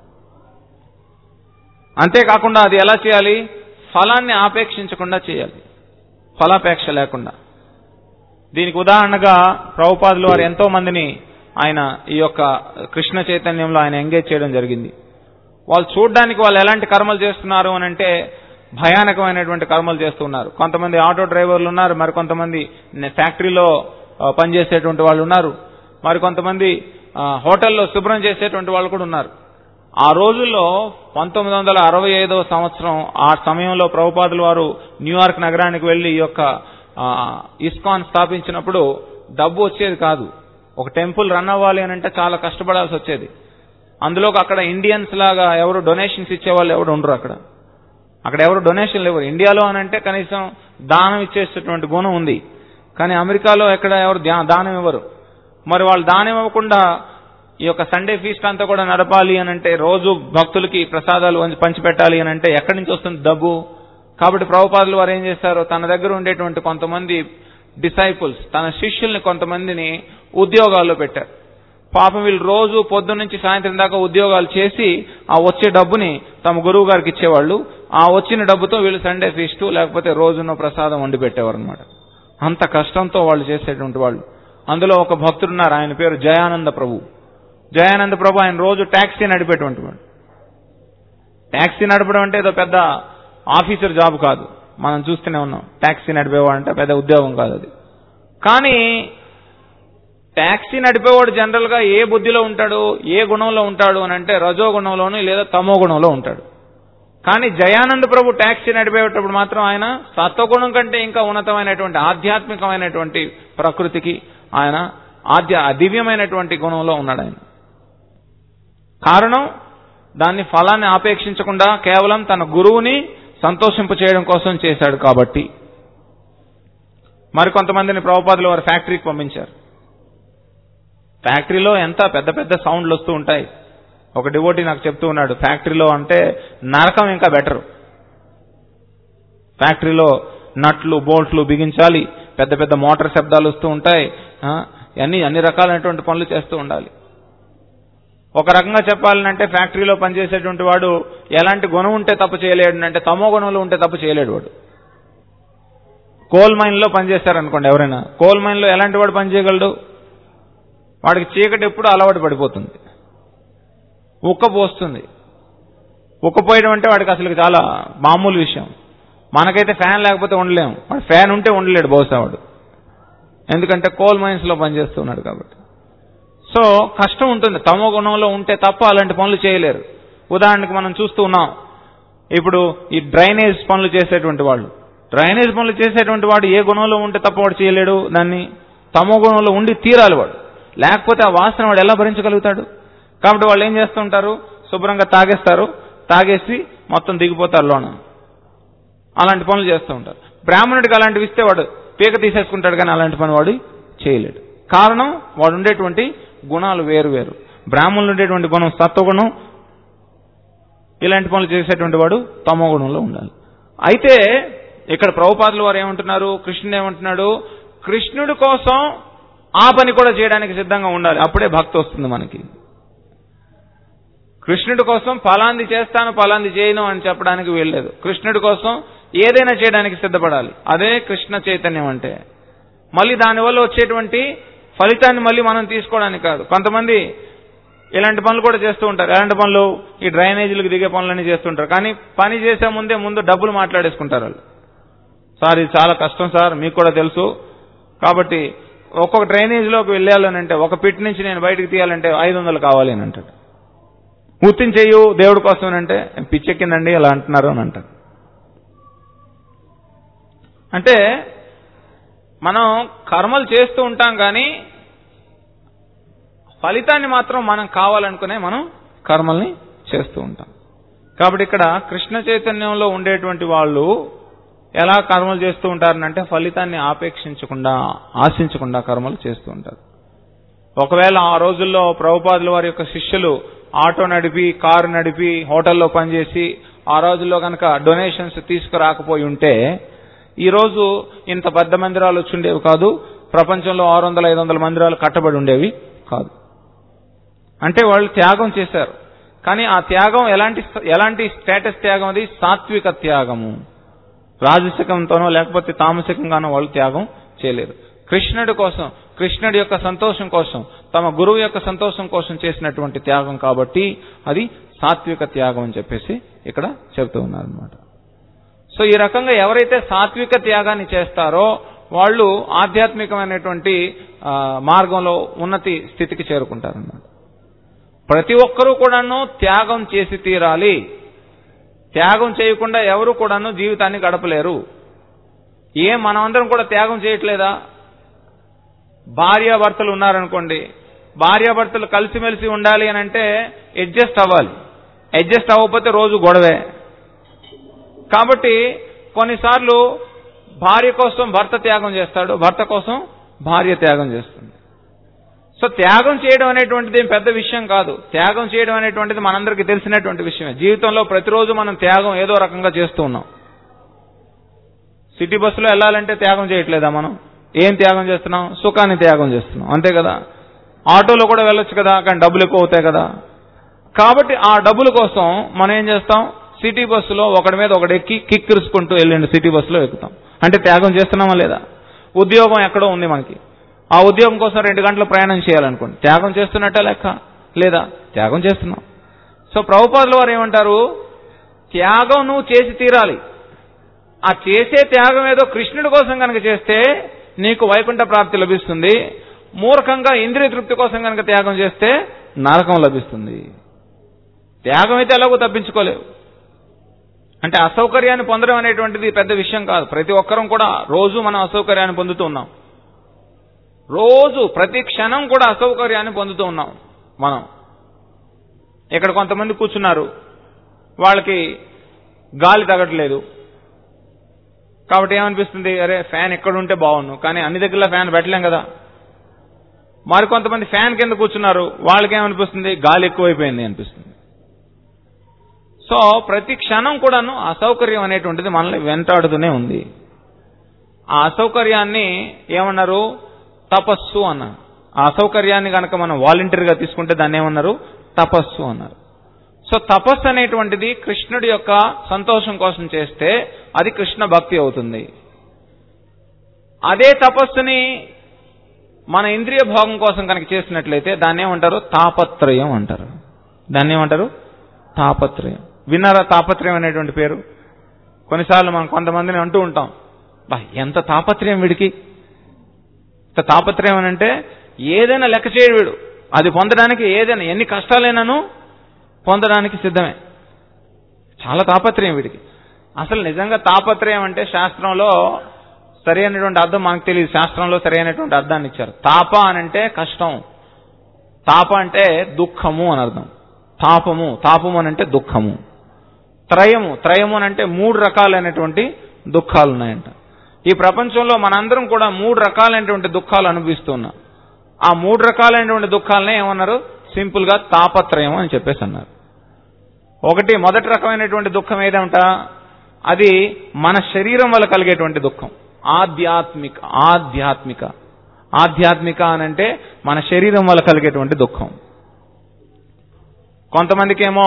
అంతేకాకుండా అది ఎలా చేయాలి ఫలాన్ని ఆపేక్షించకుండా చేయాలి ఫలాపేక్ష లేకుండా దీనికి ఉదాహరణగా ప్రభుపాదులు వారు ఎంతో మందిని ఆయన ఈ యొక్క కృష్ణ చైతన్యంలో ఆయన ఎంగేజ్ చేయడం జరిగింది వాళ్ళు చూడడానికి వాళ్ళు ఎలాంటి కర్మలు చేస్తున్నారు అని అంటే భయానకమైనటువంటి కర్మలు చేస్తున్నారు కొంతమంది ఆటో డ్రైవర్లు ఉన్నారు మరి కొంతమంది ఫ్యాక్టరీలో ఆ, పనిచేసేటువంటి వాళ్ళు ఉన్నారు మరి కొంతమంది ఆ, హోటల్లో శుభ్రం చేసేటువంటి వాళ్ళు కూడా ఉన్నారు ఆ రోజుల్లో పంతొమ్మిది వందల అరవై ఐదవ సంవత్సరం ఆ సమయంలో ప్రభుపాదుల వారు న్యూయార్క్ నగరానికి వెళ్లి ఈ యొక్క ఆ, ఇస్కాన్ స్థాపించినప్పుడు డబ్బు వచ్చేది కాదు ఒక టెంపుల్ రన్ అవ్వాలి అని అంటే చాలా కష్టపడాల్సి వచ్చేది అందులోకి అక్కడ ఇండియన్స్ లాగా ఎవరు డొనేషన్స్ ఇచ్చేవాళ్ళు ఎవరు ఉండరు అక్కడ అక్కడ ఎవరు డొనేషన్లు ఇవ్వరు ఇండియాలో అని అంటే కనీసం దానం ఇచ్చేటటువంటి గుణం ఉంది కానీ అమెరికాలో ఎక్కడ ఎవరు దా- దానం ఇవ్వరు మరి వాళ్ళు దానం ఇవ్వకుండా ఈ యొక్క సండే ఫీస్ట్ అంతా కూడా నడపాలి అని అంటే రోజు భక్తులకి ప్రసాదాలు వంచి- పంచిపెట్టాలి అని అంటే ఎక్కడి నుంచి వస్తుంది డబ్బు కాబట్టి ప్రభుపాదులు వారు ఏం చేశారు తన దగ్గర ఉండేటువంటి కొంతమంది డిసైపుల్స్ తన శిష్యుల్ని కొంతమందిని ఉద్యోగాల్లో పెట్టారు పాపం వీళ్ళు రోజు పొద్దున్న నుంచి సాయంత్రం దాకా ఉద్యోగాలు చేసి ఆ వచ్చే డబ్బుని తమ గురువు గారికి ఇచ్చేవాళ్ళు ఆ వచ్చిన డబ్బుతో వీళ్ళు సండే ఫీస్టు లేకపోతే రోజున్న ప్రసాదం వండి పెట్టేవారు అనమాట అంత కష్టంతో వాళ్ళు చేసేటువంటి వాళ్ళు అందులో ఒక భక్తుడున్నారు ఆయన పేరు జయానంద ప్రభు జయానంద ప్రభు ఆయన రోజు ట్యాక్సీ నడిపేటువంటి వాడు ట్యాక్సీ నడపడం అంటే ఏదో పెద్ద ఆఫీసర్ జాబ్ కాదు మనం చూస్తూనే ఉన్నాం ట్యాక్సీ నడిపేవాడు అంటే పెద్ద ఉద్యోగం కాదు అది కానీ ట్యాక్సీ నడిపేవాడు జనరల్ గా ఏ బుద్ధిలో ఉంటాడు ఏ గుణంలో ఉంటాడు అని అంటే రజో గుణంలోను లేదా తమో గుణంలో ఉంటాడు కానీ జయానంద ప్రభు ట్యాక్సీ నడిపేటప్పుడు మాత్రం ఆయన సత్వగుణం కంటే ఇంకా ఉన్నతమైనటువంటి ఆధ్యాత్మికమైనటువంటి ప్రకృతికి ఆయన ఆధ్య దివ్యమైనటువంటి గుణంలో ఉన్నాడు ఆయన కారణం దాన్ని ఫలాన్ని ఆపేక్షించకుండా కేవలం తన గురువుని సంతోషింప చేయడం కోసం చేశాడు కాబట్టి మరికొంతమందిని ప్రభుపాదులు వారి ఫ్యాక్టరీకి పంపించారు ఫ్యాక్టరీలో ఎంత పెద్ద పెద్ద సౌండ్లు వస్తూ ఉంటాయి ఒక డివోటీ నాకు చెప్తూ ఉన్నాడు ఫ్యాక్టరీలో అంటే నరకం ఇంకా బెటర్ ఫ్యాక్టరీలో నట్లు బోల్ట్లు బిగించాలి పెద్ద పెద్ద మోటార్ శబ్దాలు వస్తూ ఉంటాయి ఆ, అన్ని అన్ని రకాలైనటువంటి పనులు చేస్తూ ఉండాలి ఒక రకంగా చెప్పాలంటే ఫ్యాక్టరీలో పనిచేసేటువంటి వాడు ఎలాంటి గుణం ఉంటే తప్పు చేయలేడు అంటే తమో గుణంలో ఉంటే తప్పు చేయలేడు వాడు కోల్ మైన్లో పనిచేస్తారనుకోండి ఎవరైనా కోల్ మైన్లో ఎలాంటి వాడు పని చేయగలడు వాడికి చీకటి ఎప్పుడు అలవాటు పడిపోతుంది ఉక్క పోస్తుంది ఉక్క పోయడం అంటే వాడికి అసలు చాలా మామూలు విషయం మనకైతే ఫ్యాన్ లేకపోతే ఉండలేము వాడు ఫ్యాన్ ఉంటే ఉండలేడు బహుశా వాడు ఎందుకంటే కోల్ మైన్స్లో పనిచేస్తున్నాడు కాబట్టి సో కష్టం ఉంటుంది తమో గుణంలో ఉంటే తప్ప అలాంటి పనులు చేయలేరు ఉదాహరణకి మనం చూస్తూ ఉన్నాం ఇప్పుడు ఈ డ్రైనేజ్ పనులు చేసేటువంటి వాళ్ళు డ్రైనేజ్ పనులు చేసేటువంటి వాడు ఏ గుణంలో ఉంటే తప్ప వాడు చేయలేడు దాన్ని తమో గుణంలో ఉండి తీరాలి వాడు లేకపోతే ఆ వాసన వాడు ఎలా భరించగలుగుతాడు కాబట్టి వాళ్ళు ఏం చేస్తూ ఉంటారు శుభ్రంగా తాగేస్తారు తాగేసి మొత్తం దిగిపోతారు లోన అలాంటి పనులు చేస్తూ ఉంటారు బ్రాహ్మణుడికి అలాంటివి ఇస్తే వాడు పీక తీసేసుకుంటాడు కానీ అలాంటి పని వాడు చేయలేడు కారణం వాడు ఉండేటువంటి గుణాలు వేరు వేరు బ్రాహ్మణులు ఉండేటువంటి గుణం సత్వగుణం ఇలాంటి పనులు చేసేటువంటి వాడు తమో గుణంలో ఉండాలి అయితే ఇక్కడ ప్రభుపాదులు వారు ఏమంటున్నారు కృష్ణుడు ఏమంటున్నాడు కృష్ణుడి కోసం ఆ పని కూడా చేయడానికి సిద్ధంగా ఉండాలి అప్పుడే భక్తి వస్తుంది మనకి కృష్ణుడి కోసం ఫలాంది చేస్తాను ఫలాంది చేయను అని చెప్పడానికి వీల్లేదు కృష్ణుడి కోసం ఏదైనా చేయడానికి సిద్ధపడాలి అదే కృష్ణ చైతన్యం అంటే మళ్ళీ దానివల్ల వచ్చేటువంటి ఫలితాన్ని మళ్ళీ మనం తీసుకోవడానికి కాదు కొంతమంది ఇలాంటి పనులు కూడా చేస్తూ ఉంటారు ఎలాంటి పనులు ఈ డ్రైనేజీలకు దిగే పనులన్నీ చేస్తుంటారు కానీ పని చేసే ముందే ముందు డబ్బులు మాట్లాడేసుకుంటారు వాళ్ళు సార్ ఇది చాలా కష్టం సార్ మీకు కూడా తెలుసు కాబట్టి ఒక్కొక్క డ్రైనేజీలోకి వెళ్ళాలని అంటే ఒక పిట్ నుంచి నేను బయటకు తీయాలంటే ఐదు వందలు కావాలి అని అంటాడు ఉత్తిని చెయ్యు దేవుడి కోసం అంటే పిచ్చెక్కిందండి అలా అంటున్నారు అని అంటారు అంటే మనం కర్మలు చేస్తూ ఉంటాం కానీ ఫలితాన్ని మాత్రం మనం కావాలనుకునే మనం కర్మల్ని చేస్తూ ఉంటాం కాబట్టి ఇక్కడ కృష్ణ చైతన్యంలో ఉండేటువంటి వాళ్ళు ఎలా కర్మలు చేస్తూ ఉంటారనంటే ఫలితాన్ని ఆపేక్షించకుండా ఆశించకుండా కర్మలు చేస్తూ ఉంటారు ఒకవేళ ఆ రోజుల్లో ప్రభుపాదుల వారి యొక్క శిష్యులు ఆటో నడిపి కారు నడిపి హోటల్లో పనిచేసి ఆ రోజుల్లో కనుక డొనేషన్స్ తీసుకురాకపోయి ఉంటే ఈ రోజు ఇంత పెద్ద మందిరాలు వచ్చి ఉండేవి కాదు ప్రపంచంలో ఆరు వందల ఐదు వందల మందిరాలు కట్టబడి ఉండేవి కాదు అంటే వాళ్ళు త్యాగం చేశారు కానీ ఆ త్యాగం ఎలాంటి ఎలాంటి స్టేటస్ త్యాగం అది సాత్విక త్యాగము రాజసికంతోనో లేకపోతే తామసికంగానో వాళ్ళు త్యాగం చేయలేరు కృష్ణుడి కోసం కృష్ణుడి యొక్క సంతోషం కోసం తమ గురువు యొక్క సంతోషం కోసం చేసినటువంటి త్యాగం కాబట్టి అది సాత్విక త్యాగం అని చెప్పేసి ఇక్కడ చెబుతూ ఉన్నారనమాట సో ఈ రకంగా ఎవరైతే సాత్విక త్యాగాన్ని చేస్తారో వాళ్ళు ఆధ్యాత్మికమైనటువంటి ఆ, మార్గంలో ఉన్నతి స్థితికి చేరుకుంటారన్నమాట ప్రతి ఒక్కరూ కూడాను త్యాగం చేసి తీరాలి త్యాగం చేయకుండా ఎవరు కూడాను జీవితాన్ని గడపలేరు ఏం మనమందరం కూడా త్యాగం చేయట్లేదా భార్యాభర్తలు ఉన్నారనుకోండి భార్యాభర్తలు కలిసిమెలిసి ఉండాలి అని అంటే అడ్జస్ట్ అవ్వాలి అడ్జస్ట్ అవ్వకపోతే రోజు గొడవే కాబట్టి కొన్నిసార్లు భార్య కోసం భర్త త్యాగం చేస్తాడు భర్త కోసం భార్య త్యాగం చేస్తుంది సో త్యాగం చేయడం అనేటువంటిది ఏం పెద్ద విషయం కాదు త్యాగం చేయడం అనేటువంటిది మనందరికీ తెలిసినటువంటి విషయమే జీవితంలో ప్రతిరోజు మనం త్యాగం ఏదో రకంగా చేస్తూ ఉన్నాం సిటీ బస్సులో వెళ్ళాలంటే త్యాగం చేయట్లేదా మనం ఏం త్యాగం చేస్తున్నాం సుఖాన్ని త్యాగం చేస్తున్నాం అంతే కదా ఆటోలో కూడా వెళ్ళొచ్చు కదా కానీ డబ్బులు ఎక్కువ అవుతాయి కదా కాబట్టి ఆ డబ్బుల కోసం మనం ఏం చేస్తాం సిటీ బస్సులో ఒకడి మీద ఒకటి ఎక్కి కిక్కిరుసుకుంటూ వెళ్ళండి సిటీ బస్సులో ఎక్కుతాం అంటే త్యాగం చేస్తున్నామా లేదా ఉద్యోగం ఎక్కడో ఉంది మనకి ఆ ఉద్యోగం కోసం రెండు గంటలు ప్రయాణం చేయాలనుకోండి త్యాగం చేస్తున్నట్టే లెక్క లేదా త్యాగం చేస్తున్నాం సో ప్రభుపాదుల వారు ఏమంటారు త్యాగం నువ్వు చేసి తీరాలి ఆ చేసే త్యాగం ఏదో కృష్ణుడి కోసం కనుక చేస్తే నీకు వైకుంఠ ప్రాప్తి లభిస్తుంది మూర్ఖంగా ఇంద్రియ తృప్తి కోసం కనుక త్యాగం చేస్తే నరకం లభిస్తుంది త్యాగం అయితే ఎలాగో తప్పించుకోలేవు అంటే అసౌకర్యాన్ని పొందడం అనేటువంటిది పెద్ద విషయం కాదు ప్రతి ఒక్కరం కూడా రోజు మనం అసౌకర్యాన్ని పొందుతూ ఉన్నాం రోజు ప్రతి క్షణం కూడా అసౌకర్యాన్ని పొందుతూ ఉన్నాం మనం ఇక్కడ కొంతమంది కూర్చున్నారు వాళ్ళకి గాలి తగట్లేదు కాబట్టి ఏమనిపిస్తుంది అరే ఫ్యాన్ ఎక్కడ ఉంటే బాగుండు కానీ అన్ని దగ్గరలో ఫ్యాన్ పెట్టలేం కదా మరి కొంతమంది ఫ్యాన్ కింద కూర్చున్నారు వాళ్ళకి ఏమనిపిస్తుంది గాలి ఎక్కువైపోయింది అనిపిస్తుంది సో ప్రతి క్షణం కూడాను అసౌకర్యం అనేటువంటిది మనల్ని వెంటాడుతూనే ఉంది ఆ అసౌకర్యాన్ని ఏమన్నారు తపస్సు అన్నారు ఆ అసౌకర్యాన్ని కనుక మనం వాలంటీర్గా తీసుకుంటే దాన్ని ఏమన్నారు తపస్సు అన్నారు సో తపస్సు అనేటువంటిది కృష్ణుడి యొక్క సంతోషం కోసం చేస్తే అది కృష్ణ భక్తి అవుతుంది అదే తపస్సుని మన ఇంద్రియ భోగం కోసం కనుక చేసినట్లయితే దాన్ని ఏమంటారు తాపత్రయం అంటారు దాన్ని ఏమంటారు తాపత్రయం విన్నారా తాపత్రయం అనేటువంటి పేరు కొన్నిసార్లు మనం కొంతమందిని అంటూ ఉంటాం బా ఎంత తాపత్రయం వీడికి ఇంత తాపత్రయం అని అంటే ఏదైనా లెక్క చేయడు వీడు అది పొందడానికి ఏదైనా ఎన్ని కష్టాలైనాను పొందడానికి సిద్ధమే చాలా తాపత్రయం వీడికి అసలు నిజంగా తాపత్రయం అంటే శాస్త్రంలో సరి అయినటువంటి అర్థం మనకు తెలియదు శాస్త్రంలో సరి అయినటువంటి అర్థాన్ని ఇచ్చారు తాప అని అంటే కష్టం తాప అంటే దుఃఖము అని అర్థం తాపము తాపము అని అంటే దుఃఖము త్రయము త్రయము అని అంటే మూడు రకాలైనటువంటి దుఃఖాలు ఉన్నాయంట ఈ ప్రపంచంలో మనందరం కూడా మూడు రకాలైనటువంటి దుఃఖాలు అనుభవిస్తున్నాం ఆ మూడు రకాలైనటువంటి దుఃఖాలనే ఏమన్నారు సింపుల్ గా తాపత్రయం అని చెప్పేసి అన్నారు ఒకటి మొదటి రకమైనటువంటి దుఃఖం ఏదంట అది మన శరీరం వల్ల కలిగేటువంటి దుఃఖం ఆధ్యాత్మిక ఆధ్యాత్మిక ఆధ్యాత్మిక అని అంటే మన శరీరం వల్ల కలిగేటువంటి దుఃఖం కొంతమందికి ఏమో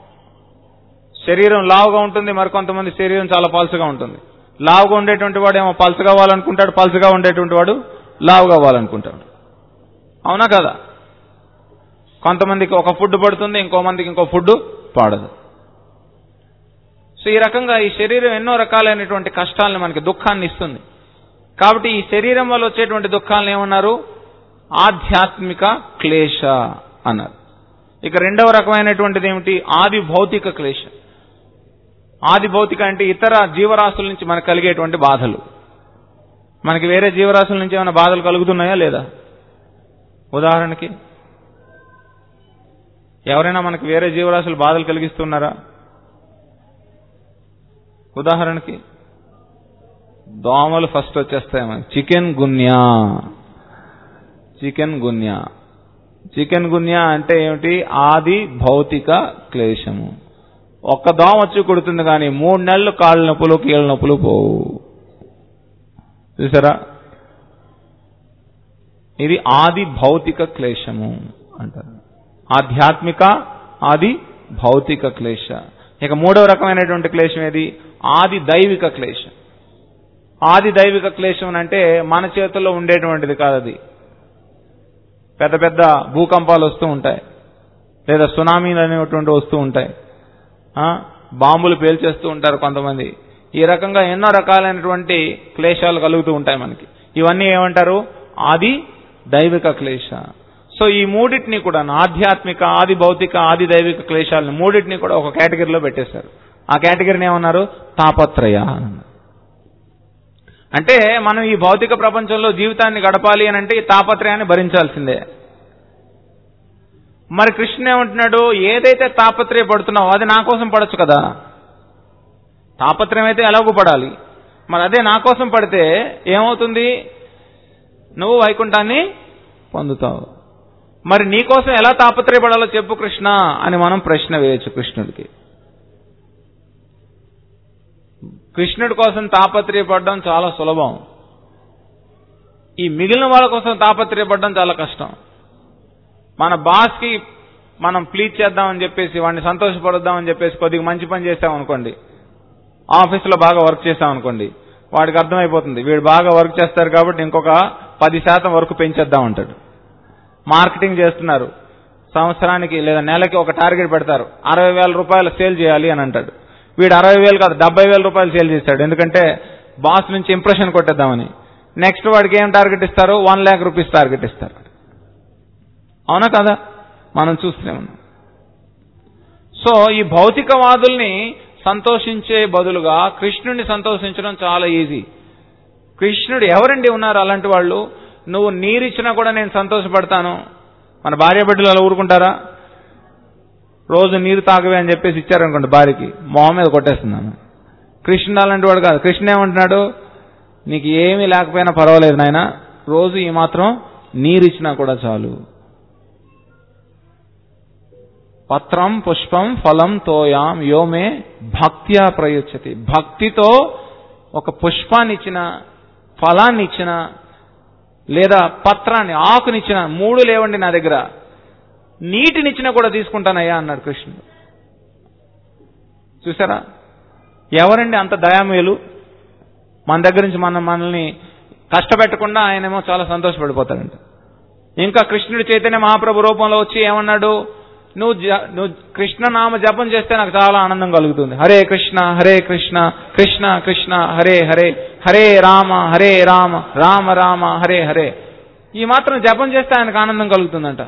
శరీరం లావుగా ఉంటుంది మరి కొంతమంది శరీరం చాలా పల్చగా ఉంటుంది లావుగా ఉండేటువంటి వాడు ఏమో పల్చగా అవ్వాలనుకుంటాడు పల్చగా ఉండేటువంటి వాడు లావుగా అవ్వాలనుకుంటాడు అవునా కదా కొంతమందికి ఒక ఫుడ్ పడుతుంది ఇంకో మందికి ఇంకో ఫుడ్ పాడదు సో ఈ రకంగా ఈ శరీరం ఎన్నో రకాలైనటువంటి కష్టాలను మనకి దుఃఖాన్ని ఇస్తుంది కాబట్టి ఈ శరీరం వల్ల వచ్చేటువంటి దుఃఖాలను ఏమన్నారు ఆధ్యాత్మిక క్లేశ అన్నారు ఇక రెండవ రకమైనటువంటిది ఏమిటి ఆది భౌతిక క్లేశ ఆది భౌతిక అంటే ఇతర జీవరాశుల నుంచి మనకు కలిగేటువంటి బాధలు మనకి వేరే జీవరాశుల నుంచి ఏమైనా బాధలు కలుగుతున్నాయా లేదా ఉదాహరణకి ఎవరైనా మనకి వేరే జీవరాశులు బాధలు కలిగిస్తున్నారా ఉదాహరణకి దోమలు ఫస్ట్ వచ్చేస్తాయి మనకి chikungunya chikungunya chikungunya అంటే ఏమిటి ఆది భౌతిక క్లేశము ఒక్క దోమ వచ్చి కుడుతుంది కానీ మూడు నెలలు కాళ్ళ నొప్పులు కీళ్ళ నొప్పులు పోవు చూసారా ఇది ఆది భౌతిక క్లేశము అంటారు ఆధ్యాత్మిక ఆది భౌతిక క్లేశ ఇక మూడవ రకమైనటువంటి క్లేశం ఏది ఆది దైవిక క్లేశం ఆది దైవిక క్లేశం అంటే మన చేతుల్లో ఉండేటువంటిది కాదు అది పెద్ద పెద్ద భూకంపాలు వస్తూ ఉంటాయి లేదా సునామీలు అనేటువంటి వస్తూ ఉంటాయి ఆ, బాంబులు పేల్చేస్తూ ఉంటారు కొంతమంది ఈ రకంగా ఎన్నో రకాలైనటువంటి క్లేశాలు కలుగుతూ ఉంటాయి మనకి ఇవన్నీ ఏమంటారు ఆది దైవిక క్లేశ సో ఈ మూడింటిని కూడా ఆధ్యాత్మిక ఆది భౌతిక ఆది దైవిక క్లేశాలను మూడింటిని కూడా ఒక కేటగిరీలో పెట్టేశారు ఆ కేటగిరీని ఏమన్నారు తాపత్రయ అని అన్నారు. అంటే మనం ఈ భౌతిక ప్రపంచంలో జీవితాన్ని గడపాలి అని అంటే ఈ తాపత్రయాన్ని భరించాల్సిందే మరి కృష్ణ ఏమంటున్నాడు ఏదైతే తాపత్రయపడుతున్నావో అది నా కోసం పడచ్చు కదా తాపత్రయం అయితే ఎలాగో పడాలి మరి అదే నా కోసం పడితే ఏమవుతుంది నువ్వు వైకుంఠాన్ని పొందుతావు మరి నీ కోసం ఎలా తాపత్రయపడాలో చెప్పు కృష్ణ అని మనం ప్రశ్న వేయచ్చు కృష్ణుడికి కృష్ణుడి కోసం తాపత్రయపడడం చాలా సులభం ఈ మిగిలిన వాళ్ళ కోసం తాపత్రయపడడం చాలా కష్టం మన బాస్కి మనం ప్లీజ్ చేద్దామని చెప్పేసి వాడిని సంతోషపడదామని చెప్పేసి కొద్దిగా మంచి పని చేస్తామనుకోండి ఆఫీసులో బాగా వర్క్ చేస్తామనుకోండి వాడికి అర్థమైపోతుంది వీడు బాగా వర్క్ చేస్తారు కాబట్టి ఇంకొక పది శాతం వరకు పెంచేద్దాం అంటాడు మార్కెటింగ్ చేస్తున్నారు సంవత్సరానికి లేదా నెలకి ఒక టార్గెట్ పెడతారు అరవై వేల రూపాయలు సేల్ చేయాలి అని అంటాడు వీడు అరవై వేలు కాదు డెబ్బై వేల రూపాయలు సేల్ చేస్తాడు ఎందుకంటే బాస్ నుంచి ఇంప్రెషన్ కొట్టేద్దామని నెక్స్ట్ వాడికి ఏం టార్గెట్ ఇస్తారు వన్ ల్యాక్ రూపీస్ టార్గెట్ ఇస్తారు అవునా కదా మనం చూస్తూనే ఉన్నాం సో ఈ భౌతికవాదుల్ని సంతోషించే బదులుగా కృష్ణుడిని సంతోషించడం చాలా ఈజీ కృష్ణుడు ఎవరండి ఉన్నారు అలాంటి వాళ్ళు నువ్వు నీరిచ్చినా కూడా నేను సంతోషపడతాను మన భార్య బిడ్డలు అలా ఊరుకుంటారా రోజు నీరు తాగవే అని చెప్పేసి ఇచ్చారనుకోండి భార్యకి మొహం మీద కొట్టేస్తున్నాను కృష్ణుడు అలాంటి వాడు కాదు కృష్ణ ఏమంటున్నాడు నీకు ఏమీ లేకపోయినా పర్వాలేదు నాయన రోజు ఈ మాత్రం నీరు ఇచ్చినా కూడా చాలు పత్రం పుష్పం ఫలం తోయాం యోమే భక్త్యా ప్రయుచ్చతి భక్తితో ఒక పుష్పాన్ని ఇచ్చిన ఫలాన్ని ఇచ్చిన లేదా పత్రాన్ని ఆకునిచ్చిన మూడు లేవండి నా దగ్గర నీటినిచ్చినా కూడా తీసుకుంటానయ్యా అన్నాడు కృష్ణుడు చూసారా ఎవరండి అంత దయామేలు మన దగ్గర నుంచి మన మనల్ని కష్టపెట్టకుండా ఆయనేమో చాలా సంతోషపడిపోతాడంట ఇంకా కృష్ణుడు చైతన్య మహాప్రభు రూపంలో వచ్చి ఏమన్నాడు నువ్వు జ- నువ్వు కృష్ణనామ జపం చేస్తే నాకు చాలా ఆనందం కలుగుతుంది హరే కృష్ణ హరే కృష్ణ కృష్ణ కృష్ణ హరే హరే హరే రామ హరే రామ రామ రామ హరే హరే ఈ మాత్రం జపం చేస్తే ఆయనకు ఆనందం కలుగుతుందంట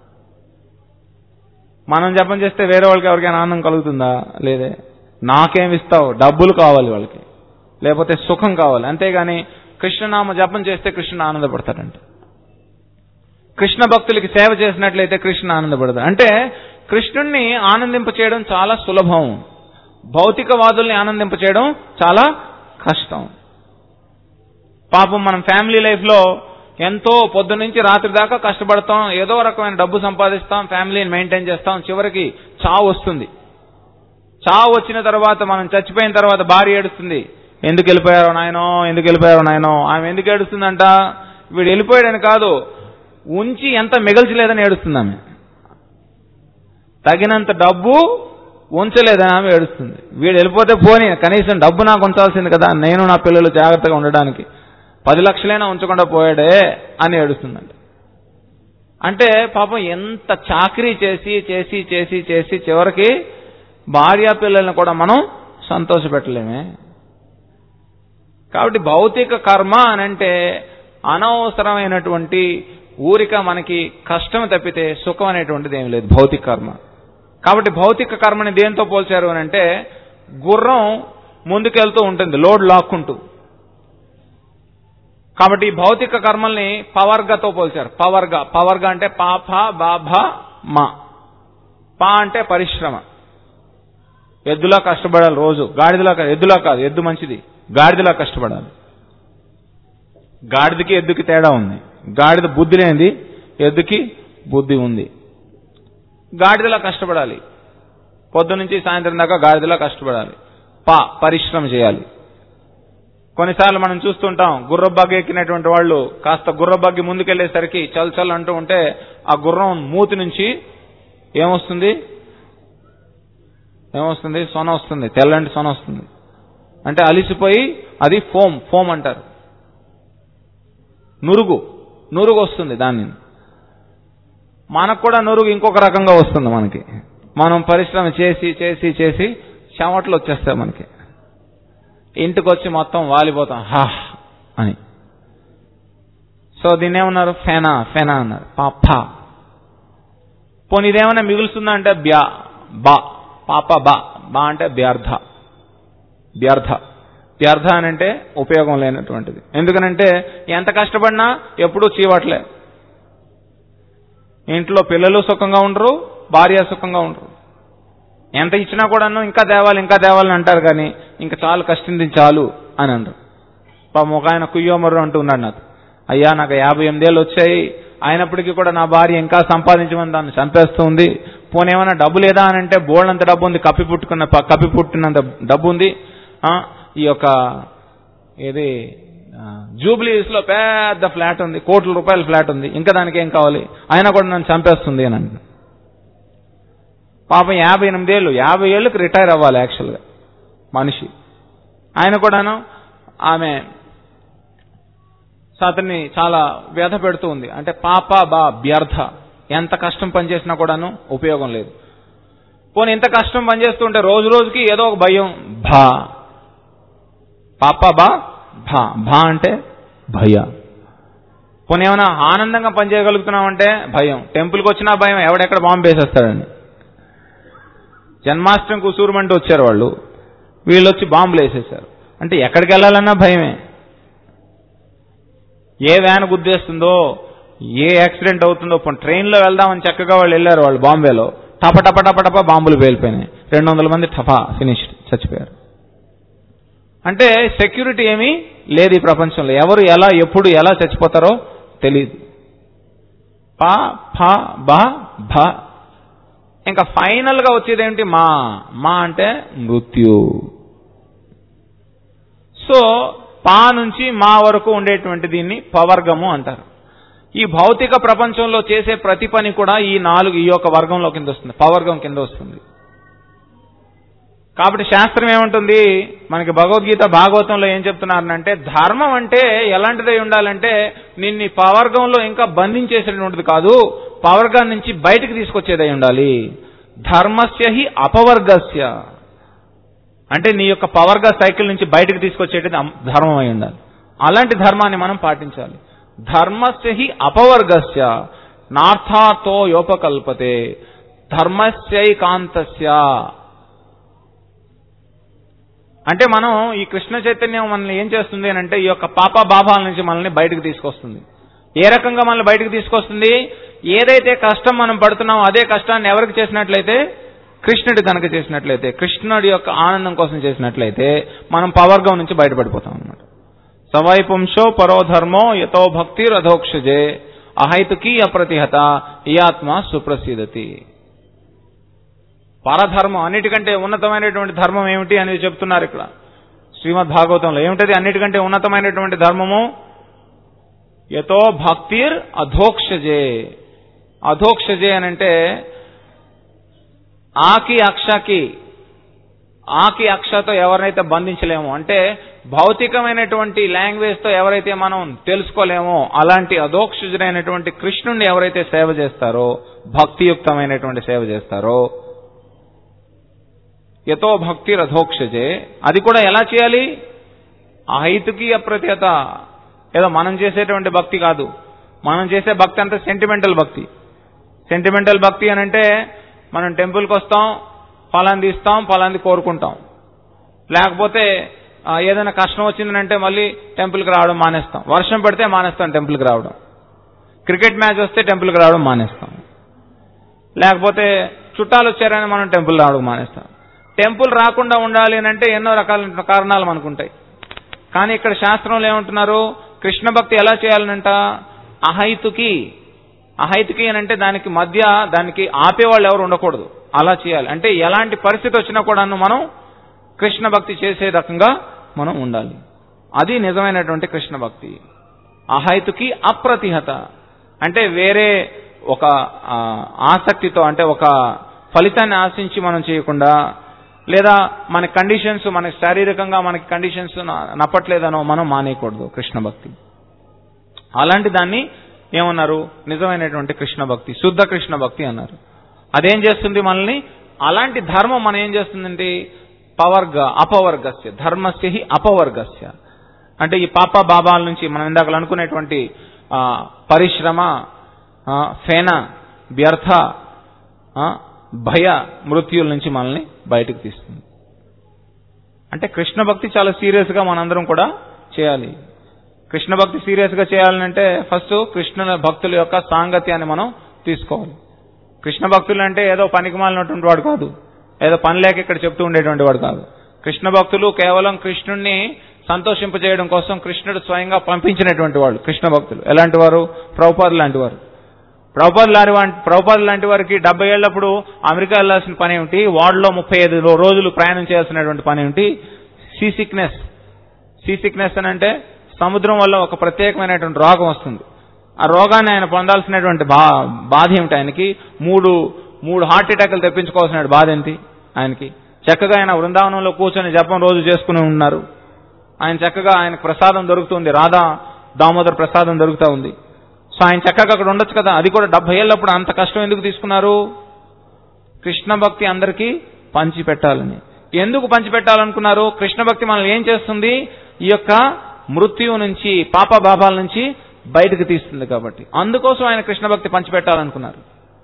మనం జపం చేస్తే వేరే వాళ్ళకి ఎవరికైనా ఆనందం కలుగుతుందా లేదే నాకేం ఇస్తావు డబ్బులు కావాలి వాళ్ళకి లేకపోతే సుఖం కావాలి అంతేగాని కృష్ణనామ జపం చేస్తే కృష్ణుడు ఆనందపడతాడంట కృష్ణ భక్తులకి సేవ చేసినట్లయితే కృష్ణ ఆనందపడతాడు అంటే కృష్ణుణ్ణి ఆనందింప చేయడం చాలా సులభం భౌతికవాదుల్ని ఆనందింప చేయడం చాలా కష్టం పాపం మనం ఫ్యామిలీ లైఫ్ లో ఎంతో పొద్దు నుంచి రాత్రి దాకా కష్టపడతాం ఏదో రకమైన డబ్బు సంపాదిస్తాం ఫ్యామిలీని మెయింటైన్ చేస్తాం చివరికి చావు వస్తుంది చావు వచ్చిన తర్వాత మనం చచ్చిపోయిన తర్వాత భార్య ఏడుస్తుంది ఎందుకు వెళ్ళిపోయారో నాయనో ఎందుకు వెళ్ళిపోయారో నాయనో ఆమె ఎందుకు ఏడుస్తుందంట వీడు వెళ్ళిపోయాడని కాదు ఉంచి ఎంత మిగల్చలేదని ఏడుస్తుంది ఆమె తగినంత డబ్బు ఉంచలేదని ఆమె ఏడుస్తుంది వీడు వెళ్ళిపోతే పోనీ కనీసం డబ్బు నాకు ఉంచాల్సింది కదా నేను నా పిల్లలు జాగ్రత్తగా ఉండడానికి పది లక్షలైనా ఉంచకుండా పోయాడే అని ఏడుస్తుందంట అంటే పాపం ఎంత చాకరీ చేసి చేసి చేసి చేసి చివరికి భార్య పిల్లల్ని కూడా మనం సంతోషపెట్టలేమే కాబట్టి భౌతిక కర్మ అని అంటే అనవసరమైనటువంటి ఊరిక మనకి కష్టం తప్పితే సుఖం అనేటువంటిది ఏమి లేదు భౌతిక కర్మ కాబట్టి భౌతిక కర్మని దేంతో పోల్చారు అని అంటే గుర్రం ముందుకెళ్తూ ఉంటుంది లోడ్ లాక్కుంటూ కాబట్టి ఈ భౌతిక కర్మల్ని పవర్గతో పోల్చారు పవర్గా పవర్గా అంటే పాప బాభ మా పా అంటే పరిశ్రమ ఎద్దులా కష్టపడాలి రోజు గాడిదలా కాదు ఎద్దులా కాదు ఎద్దు మంచిది గాడిదలా కష్టపడాలి గాడిదకి ఎద్దుకి తేడా ఉంది గాడిద బుద్ధి లేనిది ఎద్దుకి బుద్ధి ఉంది గాడిదలా కష్టపడాలి పొద్దు నుంచి సాయంత్రం దాకా గాడిదలా కష్టపడాలి పా పరిశ్రమ చేయాలి కొన్నిసార్లు మనం చూస్తుంటాం గుర్రబగ్గి ఎక్కినటువంటి వాళ్ళు కాస్త గుర్రబగ్గి ముందుకెళ్లేసరికి చల్ చల్ అంటూ ఉంటే ఆ గుర్రం మూతి నుంచి ఏమొస్తుంది ఏమొస్తుంది సొన వస్తుంది తెల్లంటి సొన వస్తుంది అంటే అలిసిపోయి అది ఫోమ్ ఫోమ్ అంటారు నురుగు నురుగు వస్తుంది దాన్ని మనకు కూడా నురుగు ఇంకొక రకంగా వస్తుంది మనకి మనం పరిశ్రమ చేసి చేసి చేసి చెమటలు వచ్చేస్తాయి మనకి ఇంటికి వచ్చి మొత్తం వాలిపోతాం హా అని సో దీన్ని ఏమన్నారు ఫెనా ఫెనా అన్నారు పాప పోనీ ఇదేమైనా మిగులుస్తుందా అంటే బ్యా బా పాప బా బా అంటే వ్యర్థ వ్యర్థ వ్యర్థ అని అంటే ఉపయోగం లేనటువంటిది ఎందుకనంటే ఎంత కష్టపడినా ఎప్పుడూ చీవట్లే ఇంట్లో పిల్లలు సుఖంగా ఉండరు భార్య సుఖంగా ఉండరు ఎంత ఇచ్చినా కూడాను ఇంకా తేవాలి ఇంకా తేవాలని అంటారు కానీ ఇంకా చాలు కష్టింది చాలు అని అంటారు పాపం ఒక ఆయన కుయ్యోమర్రు అంటూ ఉన్నాడు నాకు అయ్యా నాకు యాభై ఎనిమిదేళ్ళు వచ్చాయి అయినప్పటికీ కూడా నా భార్య ఇంకా సంపాదించమని దాన్ని చంపేస్తుంది పోనీ ఏమైనా డబ్బు లేదా అని అంటే బోల్డంత డబ్బు ఉంది కప్పి పుట్టుకున్న ప- కప్పి పుట్టినంత డబ్బు ఉంది ఆ, ఈ యొక్క ఇది జూబ్లీస్ లో పెద్ద ఫ్లాట్ ఉంది కోట్ల రూపాయల ఫ్లాట్ ఉంది ఇంకా దానికి ఏం కావాలి అయినా కూడా నన్ను చంపేస్తుంది అని అంటున్నాడు పాపం యాభై ఎనిమిదేళ్ళు యాభై ఏళ్ళకి రిటైర్ అవ్వాలి యాక్చువల్గా మనిషి ఆయన కూడాను ఆమె సో అతన్ని చాలా వ్యధ పెడుతూ ఉంది అంటే పాప బా వ్యర్థ ఎంత కష్టం పనిచేసినా కూడాను ఉపయోగం లేదు పోనీ ఇంత కష్టం పనిచేస్తుంటే రోజు రోజుకి ఏదో ఒక భయం భా పాప బా భా భా అంటే భయ పోనీ ఏమైనా ఆనందంగా పనిచేయగలుగుతున్నామంటే భయం టెంపుల్కి వచ్చినా భయం ఎవడెక్కడ బాంబు వేసేస్తాడని జన్మాష్టమికి ఉసూరుమంటూ వచ్చారు వాళ్ళు వీళ్ళు వచ్చి బాంబులు వేసేశారు అంటే ఎక్కడికి వెళ్ళాలన్నా భయమే ఏ వ్యాన్ గుద్దేస్తుందో ఏ యాక్సిడెంట్ అవుతుందో పోనీ ట్రైన్లో వెళ్దామని చక్కగా వాళ్ళు వెళ్ళారు వాళ్ళు బాంబేలో టప టప టప టప బాంబులు పేలిపోయినాయి రెండు వందల మంది టపా ఫినిష్ చచ్చిపోయారు అంటే సెక్యూరిటీ ఏమీ లేదు ఈ ప్రపంచంలో ఎవరు ఎలా ఎప్పుడు ఎలా చచ్చిపోతారో తెలియదు పా ఫా బా భ ఇంకా ఫైనల్ గా వచ్చేది ఏంటి మా మా అంటే మృత్యు సో పా నుంచి మా వరకు ఉండేటువంటి దీన్ని పవర్గము అంటారు ఈ భౌతిక ప్రపంచంలో చేసే ప్రతి పని కూడా ఈ నాలుగు ఈ యొక్క వర్గంలో కింద వస్తుంది పవర్గం కింద వస్తుంది కాబట్టి శాస్త్రం ఏముంటుంది మనకి భగవద్గీత భాగవతంలో ఏం చెప్తున్నారంటే ధర్మం అంటే ఎలాంటిదై ఉండాలంటే నిన్ను ఈ పవర్గంలో ఇంకా బంధించేసేటువంటిది కాదు పవర్గం నుంచి బయటికి తీసుకొచ్చేదై ఉండాలి ధర్మస్య హి అపవర్గస్య అంటే నీ యొక్క పవర్గ సైకిల్ నుంచి బయటకు తీసుకొచ్చేది అం- ధర్మం అయి ఉండాలి అలాంటి ధర్మాన్ని మనం పాటించాలి ధర్మస్య హి అపవర్గస్య నార్థాతో యోపకల్పతే ధర్మస్యైకాంతస్య అంటే మనం ఈ కృష్ణ చైతన్యం మనల్ని ఏం చేస్తుంది అని అంటే ఈ యొక్క పాప బాభాల నుంచి మనల్ని బయటకు తీసుకొస్తుంది ఏ రకంగా మనల్ని బయటకు తీసుకొస్తుంది ఏదైతే కష్టం మనం పడుతున్నామో అదే కష్టాన్ని ఎవరికి చేసినట్లయితే కృష్ణుడి కనుక చేసినట్లయితే కృష్ణుడి యొక్క ఆనందం కోసం చేసినట్లయితే మనం పవర్గం నుంచి బయటపడిపోతాం అన్నమాట సవైపుంశో పరోధర్మో యతో భక్తి రథోక్షజే అహైతుకి అప్రతిహత ఈ ఆత్మ సుప్రసిద్ధతి పరధర్మం అన్నిటికంటే ఉన్నతమైనటువంటి ధర్మం ఏమిటి అనేది చెప్తున్నారు ఇక్కడ శ్రీమద్ భాగవతంలో ఏమిటది అన్నిటికంటే ఉన్నతమైనటువంటి ధర్మము యతో భక్తిర్ అధోక్షజే అధోక్షజే అని అంటే ఆకి అక్షకి ఆకి అక్షతో ఎవరినైతే బంధించలేమో అంటే భౌతికమైనటువంటి లాంగ్వేజ్ తో ఎవరైతే మనం తెలుసుకోలేమో అలాంటి అధోక్షజుడైనటువంటి కృష్ణుణ్ణి ఎవరైతే సేవ చేస్తారో భక్తియుక్తమైనటువంటి సేవ చేస్తారో యతో భక్తి రథోక్షజే అది కూడా ఎలా చేయాలి అహైతుకి అప్రత్యత ఏదో మనం చేసేటువంటి భక్తి కాదు మనం చేసే భక్తి అంతా సెంటిమెంటల్ భక్తి సెంటిమెంటల్ భక్తి అని అంటే మనం టెంపుల్కి వస్తాం ఫలాన్ని తీస్తాం ఫలాన్ని కోరుకుంటాం లేకపోతే ఆ, ఏదైనా కష్టం వచ్చిందంటే మళ్ళీ టెంపుల్కి రావడం మానేస్తాం వర్షం పడితే మానేస్తాం టెంపుల్కి రావడం క్రికెట్ మ్యాచ్ వస్తే టెంపుల్కి రావడం మానేస్తాం లేకపోతే చుట్టాలు వచ్చారని మనం టెంపుల్ రావడం మానేస్తాం టెంపుల్ రాకుండా ఉండాలి అని అంటే ఎన్నో రకాల కారణాలు మనకుంటాయి కానీ ఇక్కడ శాస్త్రంలో ఏమంటున్నారు కృష్ణ భక్తి ఎలా చేయాలనంట అహైతుకి అహైతుకి అని అంటే దానికి మధ్య దానికి ఆపేవాళ్ళు ఎవరు ఉండకూడదు అలా చేయాలి అంటే ఎలాంటి పరిస్థితి వచ్చినా కూడాను మనం కృష్ణ భక్తి చేసే రకంగా మనం ఉండాలి అది నిజమైనటువంటి కృష్ణ భక్తి అహైతుకి అప్రతిహత అంటే వేరే ఒక ఆ, ఆసక్తితో అంటే ఒక ఫలితాన్ని ఆశించి మనం చేయకుండా లేదా మన కండిషన్స్ మనకి శారీరకంగా మనకి కండిషన్స్ నప్పట్లేదనో మనం మానేయకూడదు కృష్ణ భక్తి అలాంటి దాన్ని ఏమన్నారు నిజమైనటువంటి కృష్ణ భక్తి శుద్ధ కృష్ణ భక్తి అన్నారు అదేం చేస్తుంది మనల్ని అలాంటి ధర్మం మనం ఏం చేస్తుందంటే పవర్గ అపవర్గస్య ధర్మస్య హి అపవర్గస్య అంటే ఈ పాప బాబాల నుంచి మనం ఇందాక అనుకునేటువంటి ఆ, పరిశ్రమ ఆ, ఫేన వ్యర్థ ఆ, భయ మృత్యుల నుంచి మనల్ని బయటకు తీస్తుంది అంటే కృష్ణ భక్తి చాలా సీరియస్ గా మనందరం కూడా చేయాలి కృష్ణ భక్తి సీరియస్ గా చేయాలంటే ఫస్ట్ కృష్ణ భక్తుల యొక్క సాంగత్యాన్ని మనం తీసుకోవాలి కృష్ణ భక్తులు అంటే ఏదో పనికి మాలినటువంటి వాడు కాదు ఏదో పని లేక ఇక్కడ చెప్తూ ఉండేటువంటి వాడు కాదు కృష్ణ భక్తులు కేవలం కృష్ణుణ్ణి సంతోషింపజేయడం కోసం కృష్ణుడు స్వయంగా పంపించినటువంటి వాళ్ళు కృష్ణ భక్తులు ఎలాంటి వారు ప్రభుపాదు లాంటి వారు ప్రభుపాదు లాంటి వారి ప్రభుపాదు లాంటి వారికి డెబ్బై ఏళ్లప్పుడు అమెరికా వెళ్లాల్సిన పని ఏమిటి వార్డులో ముప్పై ఐదు రో- రోజులు ప్రయాణం చేయాల్సినటువంటి పని ఏమిటి సీ సిక్నెస్ సీ సిక్నెస్ అని అంటే సముద్రం వల్ల ఒక ప్రత్యేకమైనటువంటి రోగం వస్తుంది ఆ రోగాన్ని ఆయన పొందాల్సినటువంటి బా బాధ ఏమిటి ఆయనకి మూడు మూడు హార్ట్ అటాక్లు తెప్పించుకోవాల్సిన బాధ ఏంటి ఆయనకి చక్కగా ఆయన బృందావనంలో కూర్చొని జపం రోజు చేసుకుని ఉన్నారు ఆయన చక్కగా ఆయనకు ప్రసాదం దొరుకుతుంది రాధా దామోదర్ ప్రసాదం దొరుకుతా ఉంది సో ఆయన చక్కగా అక్కడ ఉండొచ్చు కదా అది కూడా డెబ్బై ఏళ్ళప్పుడు అంత కష్టం ఎందుకు తీసుకున్నారు కృష్ణ భక్తి అందరికీ పంచి పెట్టాలని ఎందుకు పంచి పెట్టాలనుకున్నారు కృష్ణ భక్తి మనల్ని ఏం చేస్తుంది ఈ యొక్క మృత్యువు నుంచి పాప బాబాల నుంచి బయటకు తీస్తుంది కాబట్టి అందుకోసం ఆయన కృష్ణ భక్తి పంచిపెట్టాలనుకున్నారు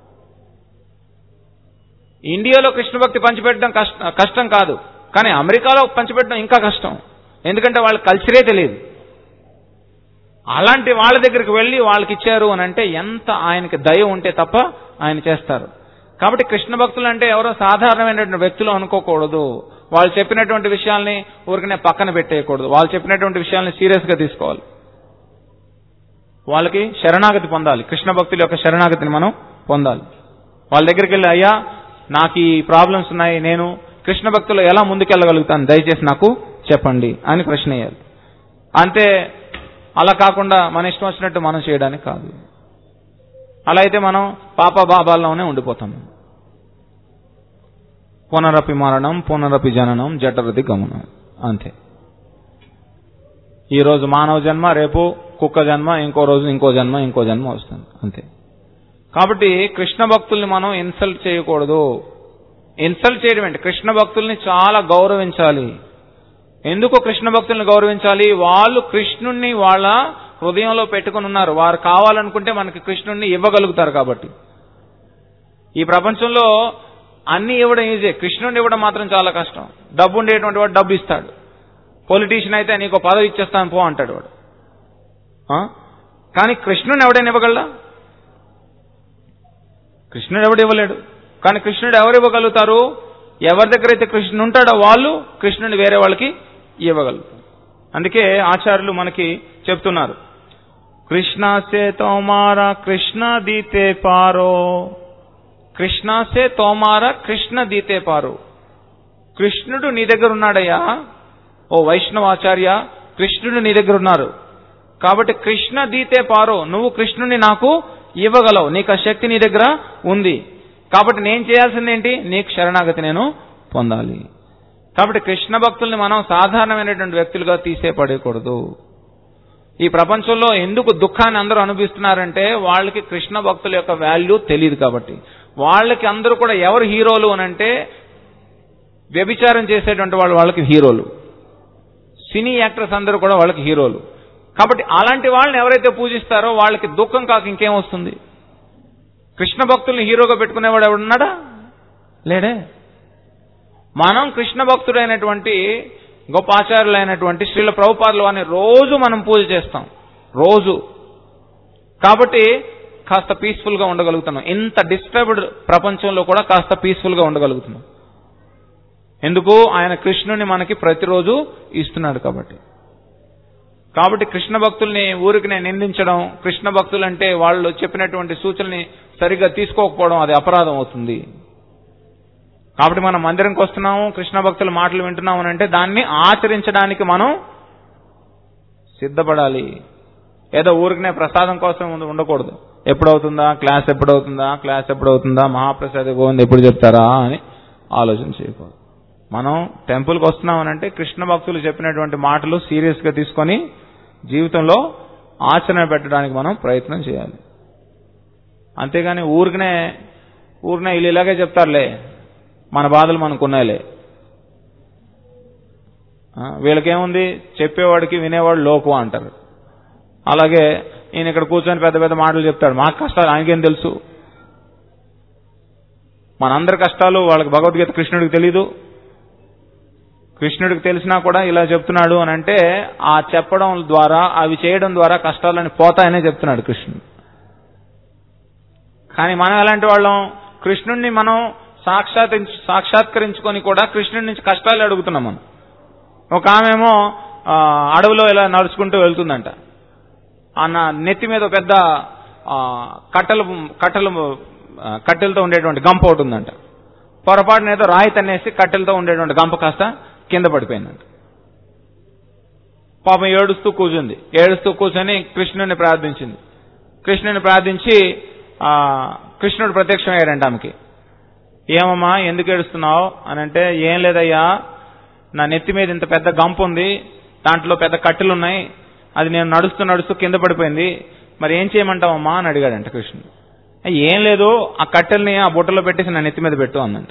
ఇండియాలో కృష్ణ భక్తి పంచిపెట్టడం కష్ట- కష్టం కాదు కానీ అమెరికాలో పంచిపెట్టడం ఇంకా కష్టం ఎందుకంటే వాళ్ళ కల్చరే తెలియదు అలాంటి వాళ్ళ దగ్గరికి వెళ్ళి వాళ్ళకి ఇచ్చారు అని అంటే ఎంత ఆయనకి దయ ఉంటే తప్ప ఆయన చేస్తారు కాబట్టి కృష్ణ భక్తులు అంటే ఎవరో సాధారణమైనటువంటి వ్యక్తులు అనుకోకూడదు వాళ్ళు చెప్పినటువంటి విషయాల్ని ఊరికనే పక్కన పెట్టేయకూడదు వాళ్ళు చెప్పినటువంటి విషయాల్ని సీరియస్ గా తీసుకోవాలి వాళ్ళకి శరణాగతి పొందాలి కృష్ణ భక్తుల యొక్క శరణాగతిని మనం పొందాలి వాళ్ళ దగ్గరికి వెళ్ళి అయ్యా నాకు ఈ ప్రాబ్లమ్స్ ఉన్నాయి నేను కృష్ణ భక్తులు ఎలా ముందుకెళ్ళగలుగుతాను దయచేసి నాకు చెప్పండి అని ప్రశ్న వేయాలి అంతే అలా కాకుండా మన ఇష్టం వచ్చినట్టు మనం చేయడానికి కాదు అలా అయితే మనం పాప బాబాల్లోనే ఉండిపోతాం పునరపి మరణం పునరపి జననం జఠరతి గమనం అంతే ఈ రోజు మానవ జన్మ రేపు కుక్క జన్మ ఇంకో రోజు ఇంకో జన్మ ఇంకో జన్మ వస్తుంది అంతే కాబట్టి కృష్ణ భక్తుల్ని మనం ఇన్సల్ట్ చేయకూడదు ఇన్సల్ట్ చేయడం ఏంటి కృష్ణ భక్తుల్ని చాలా గౌరవించాలి ఎందుకు కృష్ణ భక్తుల్ని గౌరవించాలి వాళ్ళు కృష్ణుణ్ణి వాళ్ళ హృదయంలో పెట్టుకుని ఉన్నారు వారు కావాలనుకుంటే మనకి కృష్ణుణ్ణి ఇవ్వగలుగుతారు కాబట్టి ఈ ప్రపంచంలో అన్ని ఇవ్వడం ఈజీ కృష్ణుడిని ఇవ్వడం మాత్రం చాలా కష్టం డబ్బు ఉండేటువంటి వాడు డబ్బు ఇస్తాడు పొలిటీషియన్ అయితే నీకు పదవి ఇచ్చేస్తాను పో అంటాడు వాడు ఆ? కానీ కృష్ణుని ఎవడైనా ఇవ్వగలడా కృష్ణుడు ఎవడు ఇవ్వలేడు కానీ కృష్ణుడు ఎవరు ఇవ్వగలుగుతారు ఎవరి దగ్గర అయితే కృష్ణుడు ఉంటాడో వాళ్ళు కృష్ణుని వేరే వాళ్ళకి ఇవ్వగలుగుతారు అందుకే ఆచార్యులు మనకి చెప్తున్నారు కృష్ణ సే తోమారా కృష్ణ దీతే పారో కృష్ణ సే తోమారా కృష్ణ దీతే పారో కృష్ణుడు నీ దగ్గర ఉన్నాడయ్యా ఓ వైష్ణవాచార్య కృష్ణుడు నీ దగ్గర ఉన్నారు కాబట్టి కృష్ణ దీతే పారో నువ్వు కృష్ణుని నాకు ఇవ్వగలవు నీకు ఆ శక్తి నీ దగ్గర ఉంది కాబట్టి నేను చేయాల్సింది ఏంటి నీకు శరణాగతి నేను పొందాలి కాబట్టి కృష్ణ భక్తుల్ని మనం సాధారణమైనటువంటి వ్యక్తులుగా తీసే పడకూడదు ఈ ప్రపంచంలో ఎందుకు దుఃఖాన్ని అందరూ అనుభవిస్తున్నారంటే వాళ్ళకి కృష్ణ భక్తుల యొక్క వాల్యూ తెలియదు కాబట్టి వాళ్ళకి అందరూ కూడా ఎవరు హీరోలు అని అంటే వ్యభిచారం చేసేటువంటి వాళ్ళు వాళ్ళకి హీరోలు సినీ యాక్టర్స్ అందరూ కూడా వాళ్ళకి హీరోలు కాబట్టి అలాంటి వాళ్ళని ఎవరైతే పూజిస్తారో వాళ్ళకి దుఃఖం కాక ఇంకేం వస్తుంది కృష్ణ భక్తుల్ని హీరోగా పెట్టుకునేవాడు ఎవడున్నాడా లేడే మనం కృష్ణ భక్తుడైనటువంటి గొప్ప ఆచార్యులైనటువంటి శ్రీల ప్రభుపాదులు అని రోజు మనం పూజ చేస్తాం రోజు కాబట్టి కాస్త పీస్ఫుల్ గా ఉండగలుగుతున్నాం ఇంత డిస్టర్బ్డ్ ప్రపంచంలో కూడా కాస్త పీస్ఫుల్ గా ఉండగలుగుతున్నాం ఎందుకు ఆయన కృష్ణుని మనకి ప్రతిరోజు ఇస్తున్నాడు కాబట్టి కాబట్టి కృష్ణ భక్తుల్ని ఊరికి నేను నిందించడం కృష్ణ భక్తులు అంటే వాళ్ళు చెప్పినటువంటి సూచనల్ని సరిగ్గా తీసుకోకపోవడం అది అపరాధం అవుతుంది కాబట్టి మనం మందిరంకి వస్తున్నాము కృష్ణ భక్తుల మాటలు వింటున్నాము అని అంటే దాన్ని ఆచరించడానికి మనం సిద్ధపడాలి ఏదో ఊరికనే ప్రసాదం కోసం ఉండ- ఉండకూడదు ఎప్పుడవుతుందా క్లాస్ ఎప్పుడవుతుందా క్లాస్ ఎప్పుడవుతుందా మహాప్రసాద గోవింద్ ఎప్పుడు చెప్తారా అని ఆలోచన చేయకూడదు మనం టెంపుల్కి వస్తున్నామనంటే కృష్ణ భక్తులు చెప్పినటువంటి మాటలు సీరియస్ గా తీసుకొని జీవితంలో ఆచరణ పెట్టడానికి మనం ప్రయత్నం చేయాలి అంతేగాని ఊరికనే ఊరికనే వీళ్ళు ఇలాగే చెప్తారులే మన బాధలు మనకున్నాయిలే ఆ, వీళ్ళకేముంది చెప్పేవాడికి వినేవాడు లోకు అంటారు అలాగే ఈయన ఇక్కడ కూర్చొని పెద్ద పెద్ద మాటలు చెప్తాడు మా కష్టాలు ఆయనకేం తెలుసు మనందరి కష్టాలు వాళ్ళకి భగవద్గీత కృష్ణుడికి తెలీదు కృష్ణుడికి తెలిసినా కూడా ఇలా చెప్తున్నాడు అని అంటే ఆ చెప్పడం ద్వారా అవి చేయడం ద్వారా కష్టాలని పోతాయనే చెప్తున్నాడు కృష్ణుడు కానీ మనం ఎలాంటి వాళ్ళం కృష్ణుడిని మనం సాక్షాత్ సాక్షాత్కరించుకొని కూడా కృష్ణుడి నుంచి కష్టాలు అడుగుతున్నాం మనం ఒక ఆమెమో ఆ, అడవిలో ఇలా నడుచుకుంటూ వెళ్తుందంట అన్న నెత్తి మీద ఒక పెద్ద ఆ, కట్టెలు కట్టెలు ఆ, కట్టెలతో ఉండేటువంటి గంప ఒకటి ఉందంట పొరపాటున ఏదో రాయి తన్నేసి కట్టెలతో ఉండేటువంటి గంప కాస్త కింద పడిపోయిందంట పాపం ఏడుస్తూ కూర్చుంది ఏడుస్తూ కూర్చొని కృష్ణుని ప్రార్థించింది కృష్ణుని ప్రార్థించి ఆ కృష్ణుడు ప్రత్యక్షమయ్యాడంట ఆమెకి ఏమమ్మా ఎందుకు ఏడుస్తున్నావు అని అంటే ఏం లేదయ్యా నా నెత్తి మీద ఇంత పెద్ద గంప ఉంది దాంట్లో పెద్ద కట్టెలు ఉన్నాయి అది నేను నడుస్తూ నడుస్తూ కింద పడిపోయింది మరి ఏం చేయమంటావమ్మా అని అడిగాడంట కృష్ణుడు ఏం లేదు ఆ కట్టెల్ని ఆ బుట్టలో పెట్టేసి నా నెత్తి మీద పెట్టు అందంట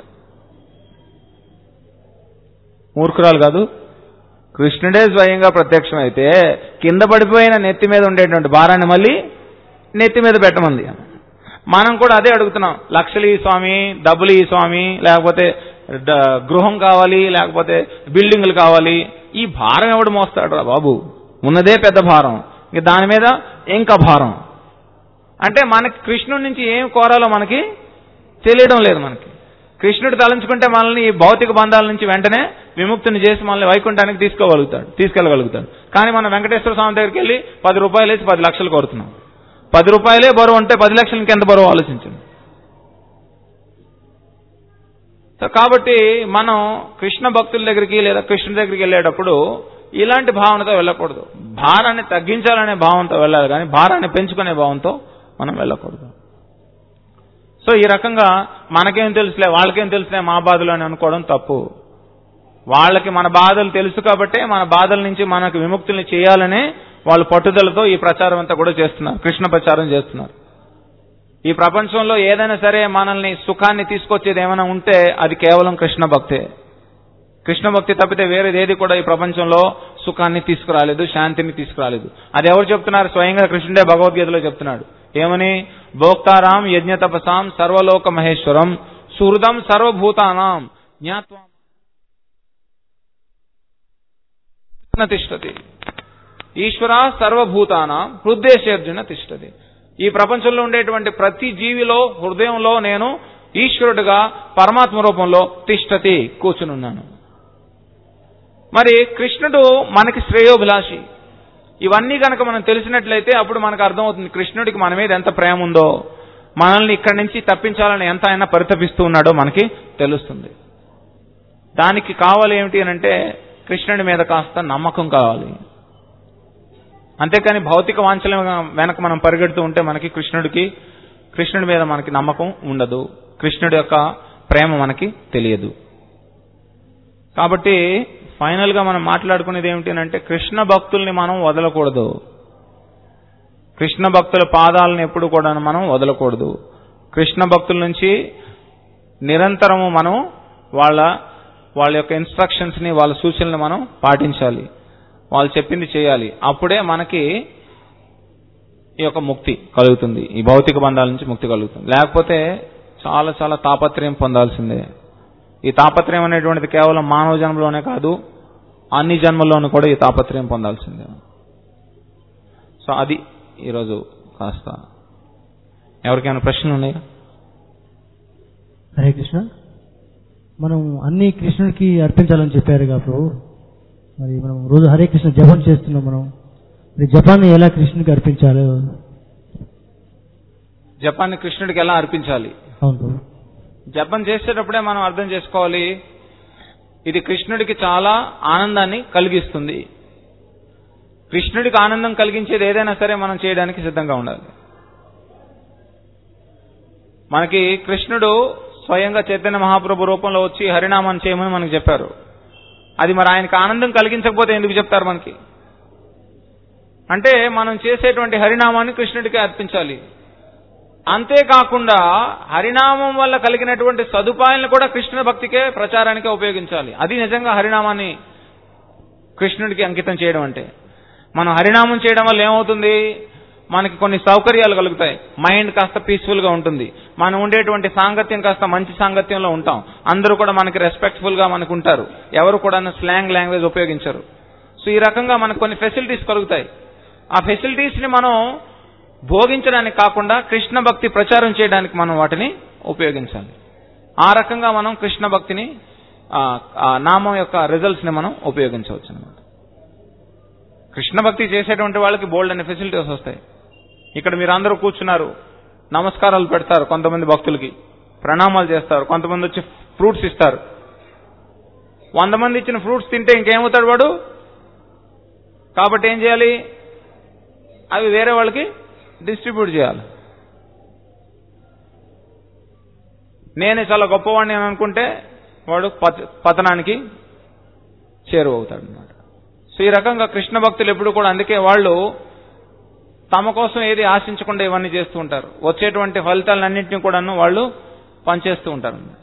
మూర్ఖురాలు కాదు కృష్ణుడే స్వయంగా ప్రత్యక్షమైతే కింద పడిపోయిన నెత్తి మీద ఉండేటువంటి భారాన్ని మళ్ళీ నెత్తి మీద పెట్టమంది మనం కూడా అదే అడుగుతున్నాం లక్షలు ఈ స్వామి డబ్బులు ఈ స్వామి లేకపోతే డ- గృహం కావాలి లేకపోతే బిల్డింగులు కావాలి ఈ భారం ఎవడు మోస్తాడు రా బాబు ఉన్నదే పెద్ద భారం ఇక దాని మీద ఇంకా భారం అంటే మనకి కృష్ణుడి నుంచి ఏం కోరాలో మనకి తెలియడం లేదు మనకి కృష్ణుడు తలంచుకుంటే మనల్ని ఈ భౌతిక బంధాల నుంచి వెంటనే విముక్తిని చేసి మనల్ని వైకుంఠానికి తీసుకోగలుగుతాడు తీసుకెళ్ళగలుగుతాడు కానీ మనం వెంకటేశ్వర స్వామి దగ్గరికి వెళ్ళి పది రూపాయలు వేసి పది లక్షలు కోరుతున్నాం పది రూపాయలే బరువు అంటే పది లక్షలకి ఎంత బరువు ఆలోచించండి సో కాబట్టి మనం కృష్ణ భక్తుల దగ్గరికి లేదా కృష్ణుడి దగ్గరికి వెళ్ళేటప్పుడు ఇలాంటి భావనతో వెళ్ళకూడదు భారాన్ని తగ్గించాలనే భావంతో వెళ్ళాలి కానీ భారాన్ని పెంచుకునే భావంతో మనం వెళ్ళకూడదు సో ఈ రకంగా మనకేం తెలుసులే వాళ్ళకేం తెలుసులే మా బాధలు అని అనుకోవడం తప్పు వాళ్ళకి మన బాధలు తెలుసు కాబట్టే మన బాధల నుంచి మనకు విముక్తుల్ని చేయాలనే వాళ్ళు పట్టుదలతో ఈ ప్రచారం అంతా కూడా చేస్తున్నారు కృష్ణ ప్రచారం చేస్తున్నారు ఈ ప్రపంచంలో ఏదైనా సరే మనల్ని సుఖాన్ని తీసుకొచ్చేది ఏమైనా ఉంటే అది కేవలం కృష్ణ భక్తే కృష్ణ భక్తి తప్పితే వేరేది ఏది కూడా ఈ ప్రపంచంలో సుఖాన్ని తీసుకురాలేదు శాంతిని తీసుకురాలేదు అది ఎవరు చెప్తున్నారు స్వయంగా కృష్ణుడే భగవద్గీతలో చెప్తున్నాడు ఏమని భోక్తారాం యజ్ఞ తపసాం సర్వలోక మహేశ్వరం సుహృదం సర్వభూతానాం జ్ఞాత్వా తిష్టతి ఈశ్వర సర్వభూతానాం హృదయశేర్జున తిష్టతి ఈ ప్రపంచంలో ఉండేటువంటి ప్రతి జీవిలో హృదయంలో నేను ఈశ్వరుడుగా పరమాత్మ రూపంలో తిష్టతి కూర్చునున్నాను మరి కృష్ణుడు మనకి శ్రేయోభిలాషి ఇవన్నీ కనుక మనం తెలిసినట్లయితే అప్పుడు మనకు అర్థమవుతుంది కృష్ణుడికి మన మీద ఎంత ప్రేమ ఉందో మనల్ని ఇక్కడి నుంచి తప్పించాలని ఎంత ఆయన పరితపిస్తూ ఉన్నాడో మనకి తెలుస్తుంది దానికి కావాలి ఏమిటి అని అంటే కృష్ణుడి మీద కాస్త నమ్మకం కావాలి అంతేకాని భౌతిక వాంఛల వెనక మనం పరిగెడుతూ ఉంటే మనకి కృష్ణుడికి కృష్ణుడి మీద మనకి నమ్మకం ఉండదు కృష్ణుడి యొక్క ప్రేమ మనకి తెలియదు కాబట్టి ఫైనల్ గా మనం మాట్లాడుకునేది ఏమిటి అంటే కృష్ణ భక్తుల్ని మనం వదలకూడదు కృష్ణ భక్తుల పాదాలను ఎప్పుడు కూడా మనం వదలకూడదు కృష్ణ భక్తుల నుంచి నిరంతరము మనం వాళ్ళ వాళ్ళ యొక్క ఇన్స్ట్రక్షన్స్ ని వాళ్ళ సూచనలు మనం పాటించాలి వాళ్ళు చెప్పింది చేయాలి అప్పుడే మనకి ఈ యొక్క ముక్తి కలుగుతుంది ఈ భౌతిక బంధాల నుంచి ముక్తి కలుగుతుంది లేకపోతే చాలా చాలా తాపత్రయం పొందాల్సిందే ఈ తాపత్రయం అనేటువంటిది కేవలం మానవ జన్మలోనే కాదు అన్ని జన్మల్లోనూ కూడా ఈ తాపత్రయం పొందాల్సిందే సో అది ఈరోజు కాస్త ఎవరికైనా ప్రశ్నలు ఉన్నాయా హరే కృష్ణ మనం అన్ని కృష్ణుడికి అర్పించాలని చెప్పారు కదా ప్రభు మరి మనం రోజు హరే కృష్ణ జపం చేస్తున్నాం మనం మరి జపాన్ని ఎలా కృష్ణుడికి అర్పించాలో జపాన్ని కృష్ణుడికి ఎలా అర్పించాలి అవును ప్రభు జపం చేసేటప్పుడే మనం అర్థం చేసుకోవాలి ఇది కృష్ణుడికి చాలా ఆనందాన్ని కలిగిస్తుంది కృష్ణుడికి ఆనందం కలిగించేది ఏదైనా సరే మనం చేయడానికి సిద్ధంగా ఉండాలి మనకి కృష్ణుడు స్వయంగా చైతన్య మహాప్రభు రూపంలో వచ్చి హరినామాన్ని చేయమని మనకు చెప్పారు అది మరి ఆయనకు ఆనందం కలిగించకపోతే ఎందుకు చెప్తారు మనకి అంటే మనం చేసేటువంటి హరినామాన్ని కృష్ణుడికి అర్పించాలి అంతేకాకుండా హరినామం వల్ల కలిగినటువంటి సదుపాయాలను కూడా కృష్ణ భక్తికే ప్రచారానికే ఉపయోగించాలి అది నిజంగా హరినామాన్ని కృష్ణుడికి అంకితం చేయడం అంటే మనం హరినామం చేయడం వల్ల ఏమవుతుంది మనకి కొన్ని సౌకర్యాలు కలుగుతాయి మైండ్ కాస్త పీస్ఫుల్ గా ఉంటుంది మనం ఉండేటువంటి సాంగత్యం కాస్త మంచి సాంగత్యంలో ఉంటాం అందరూ కూడా మనకి రెస్పెక్ట్ఫుల్ గా మనకు ఉంటారు ఎవరు కూడా స్లాంగ్ లాంగ్వేజ్ ఉపయోగించరు సో ఈ రకంగా మనకు కొన్ని ఫెసిలిటీస్ కలుగుతాయి ఆ ఫెసిలిటీస్ ని మనం భోగించడానికి కాకుండా కృష్ణ భక్తి ప్రచారం చేయడానికి మనం వాటిని ఉపయోగించాలి ఆ రకంగా మనం కృష్ణ భక్తిని ఆ, ఆ నామం యొక్క రిజల్ట్స్ ని మనం ఉపయోగించవచ్చు అనమాట కృష్ణ భక్తి చేసేటువంటి వాళ్ళకి బోల్డ్ అనే ఫెసిలిటీస్ వస్తాయి ఇక్కడ మీరు అందరూ కూర్చున్నారు నమస్కారాలు పెడతారు కొంతమంది భక్తులకి ప్రణామాలు చేస్తారు కొంతమంది వచ్చి ఫ్రూట్స్ ఇస్తారు వంద మంది ఇచ్చిన ఫ్రూట్స్ తింటే ఇంకేమవుతాడు వాడు కాబట్టి ఏం చేయాలి అవి వేరే వాళ్ళకి డిస్ట్రిబ్యూట్ చేయాలి నేనే చాలా గొప్పవాడిని అని అనుకుంటే వాడు పత- పతనానికి చేరువవుతాడు అనమాట సో ఈ రకంగా కృష్ణ భక్తులు ఎప్పుడు కూడా అందుకే వాళ్ళు తమ కోసం ఏది ఆశించకుండా ఇవన్నీ చేస్తూ ఉంటారు వచ్చేటువంటి ఫలితాలన్నింటినీ కూడాను వాళ్ళు పనిచేస్తూ ఉంటారు అన్నమాట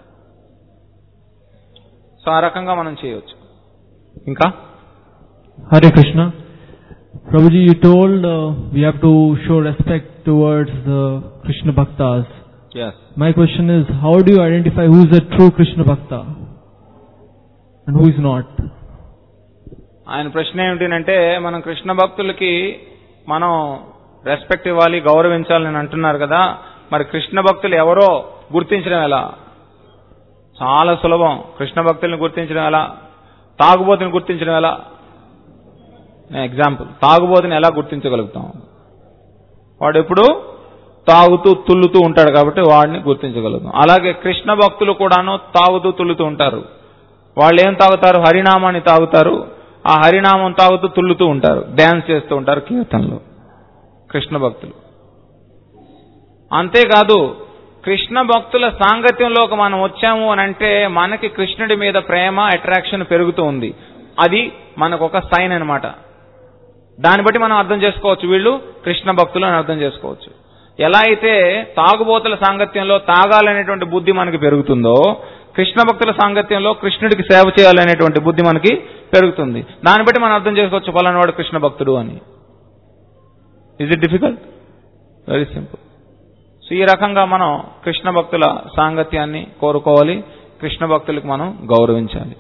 సో ఆ రకంగా మనం చేయవచ్చు ఇంకా Hare Krishna. Prabhuji, you told uh, we have to show respect towards the Krishna Bhaktas. Yes My question is, how do you identify who is a true Krishna Bhakta and who is not? ఆయన ప్రశ్న ఏమిటంటే మనం కృష్ణ భక్తులకి మనం respect ఇవ్వాలి గౌరవించాలని అంటున్నారు కదా మరి కృష్ణ భక్తులు ఎవరో గుర్తించడం ఎలా చాలా సులభం కృష్ణ భక్తుల్ని గుర్తించడం ఎలా తాగుబోతుని గుర్తించడం ఎలా ఎగ్జాంపుల్ తాగుబోతుని ఎలా గుర్తించగలుగుతాం వాడు ఎప్పుడు తాగుతూ తుల్లుతూ ఉంటాడు కాబట్టి వాడిని గుర్తించగలుగుతాం అలాగే కృష్ణ భక్తులు కూడాను తాగుతూ తుల్లుతూ ఉంటారు వాళ్ళు ఏం తాగుతారు హరినామాన్ని తాగుతారు ఆ హరినామం తాగుతూ తుల్లుతూ ఉంటారు డ్యాన్స్ చేస్తూ ఉంటారు కీర్తనలు కృష్ణ భక్తులు అంతేకాదు కృష్ణ భక్తుల సాంగత్యంలోకి మనం వచ్చాము అని అంటే మనకి కృష్ణుడి మీద ప్రేమ అట్రాక్షన్ పెరుగుతూ ఉంది అది మనకు ఒక సైన్ అన్నమాట దాన్ని బట్టి మనం అర్థం చేసుకోవచ్చు వీళ్ళు కృష్ణ భక్తులు అని అర్థం చేసుకోవచ్చు ఎలా అయితే తాగుబోతుల సాంగత్యంలో తాగాలనేటువంటి బుద్ధి మనకి పెరుగుతుందో కృష్ణ భక్తుల సాంగత్యంలో కృష్ణుడికి సేవ చేయాలనేటువంటి బుద్ధి మనకి పెరుగుతుంది దాన్ని బట్టి మనం అర్థం చేసుకోవచ్చు పలానావాడు కృష్ణ భక్తుడు అని is it difficult very simple so ఈ రకంగా మనం కృష్ణ భక్తుల సాంగత్యాన్ని కోరుకోవాలి కృష్ణ భక్తులకు మనం గౌరవించాలి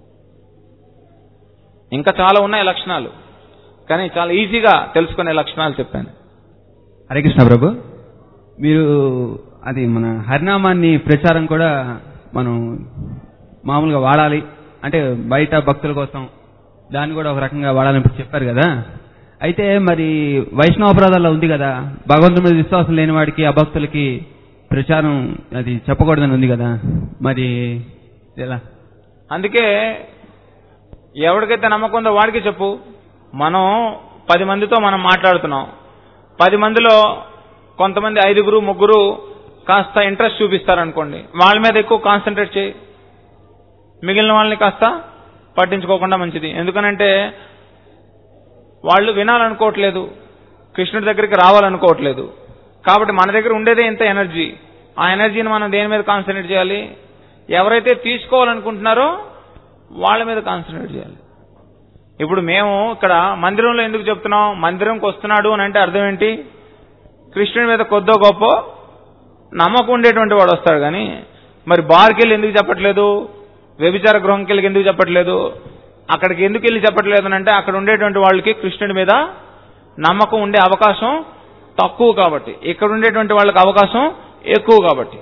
ఇంకా చాలా ఉన్నాయి లక్షణాలు కానీ చాలా ఈజీగా తెలుసుకునే లక్షణాలు చెప్పాను హరే కృష్ణ ప్రభు మీరు అది మన హరినామాన్ని ప్రచారం కూడా మనం మామూలుగా వాడాలి అంటే బయట భక్తుల కోసం దాన్ని కూడా ఒక రకంగా వాడాలని ఇప్పుడు చెప్పారు కదా అయితే మరి వైష్ణవాపరాధాల్లో ఉంది కదా భగవంతుడి మీద విశ్వాసం లేని వాడికి అభక్తులకి ప్రచారం అది చెప్పకూడదని ఉంది కదా మరి ఎలా అందుకే ఎవరికైతే నమ్మకం ఉందో వాడికి చెప్పు మనం పది మందితో మనం మాట్లాడుతున్నాం పది మందిలో కొంతమంది ఐదుగురు ముగ్గురు కాస్త ఇంట్రెస్ట్ చూపిస్తారనుకోండి వాళ్ళ మీద ఎక్కువ కాన్సన్ట్రేట్ చేయి మిగిలిన వాళ్ళని కాస్త పట్టించుకోకుండా మంచిది ఎందుకనంటే వాళ్ళు వినాలనుకోవట్లేదు కృష్ణుడి దగ్గరికి రావాలనుకోవట్లేదు కాబట్టి మన దగ్గర ఉండేదే ఇంత ఎనర్జీ ఆ ఎనర్జీని మనం దేని మీద కాన్సన్ట్రేట్ చేయాలి ఎవరైతే తీసుకోవాలనుకుంటున్నారో వాళ్ళ మీద కాన్సన్ట్రేట్ చేయాలి ఇప్పుడు మేము ఇక్కడ మందిరంలో ఎందుకు చెప్తున్నాం మందిరంకి వస్తున్నాడు అని అంటే అర్థం ఏంటి కృష్ణుడి మీద కొద్దో గొప్ప నమ్మకం ఉండేటువంటి వాడు వస్తాడు కానీ మరి బార్కి వెళ్ళి ఎందుకు చెప్పట్లేదు వ్యభిచార గృహంకి వెళ్ళి ఎందుకు చెప్పట్లేదు అక్కడికి ఎందుకు వెళ్ళి చెప్పట్లేదు అని అంటే అక్కడ ఉండేటువంటి వాళ్ళకి కృష్ణుడి మీద నమ్మకం ఉండే అవకాశం తక్కువ కాబట్టి ఇక్కడ ఉండేటువంటి వాళ్ళకి అవకాశం ఎక్కువ కాబట్టి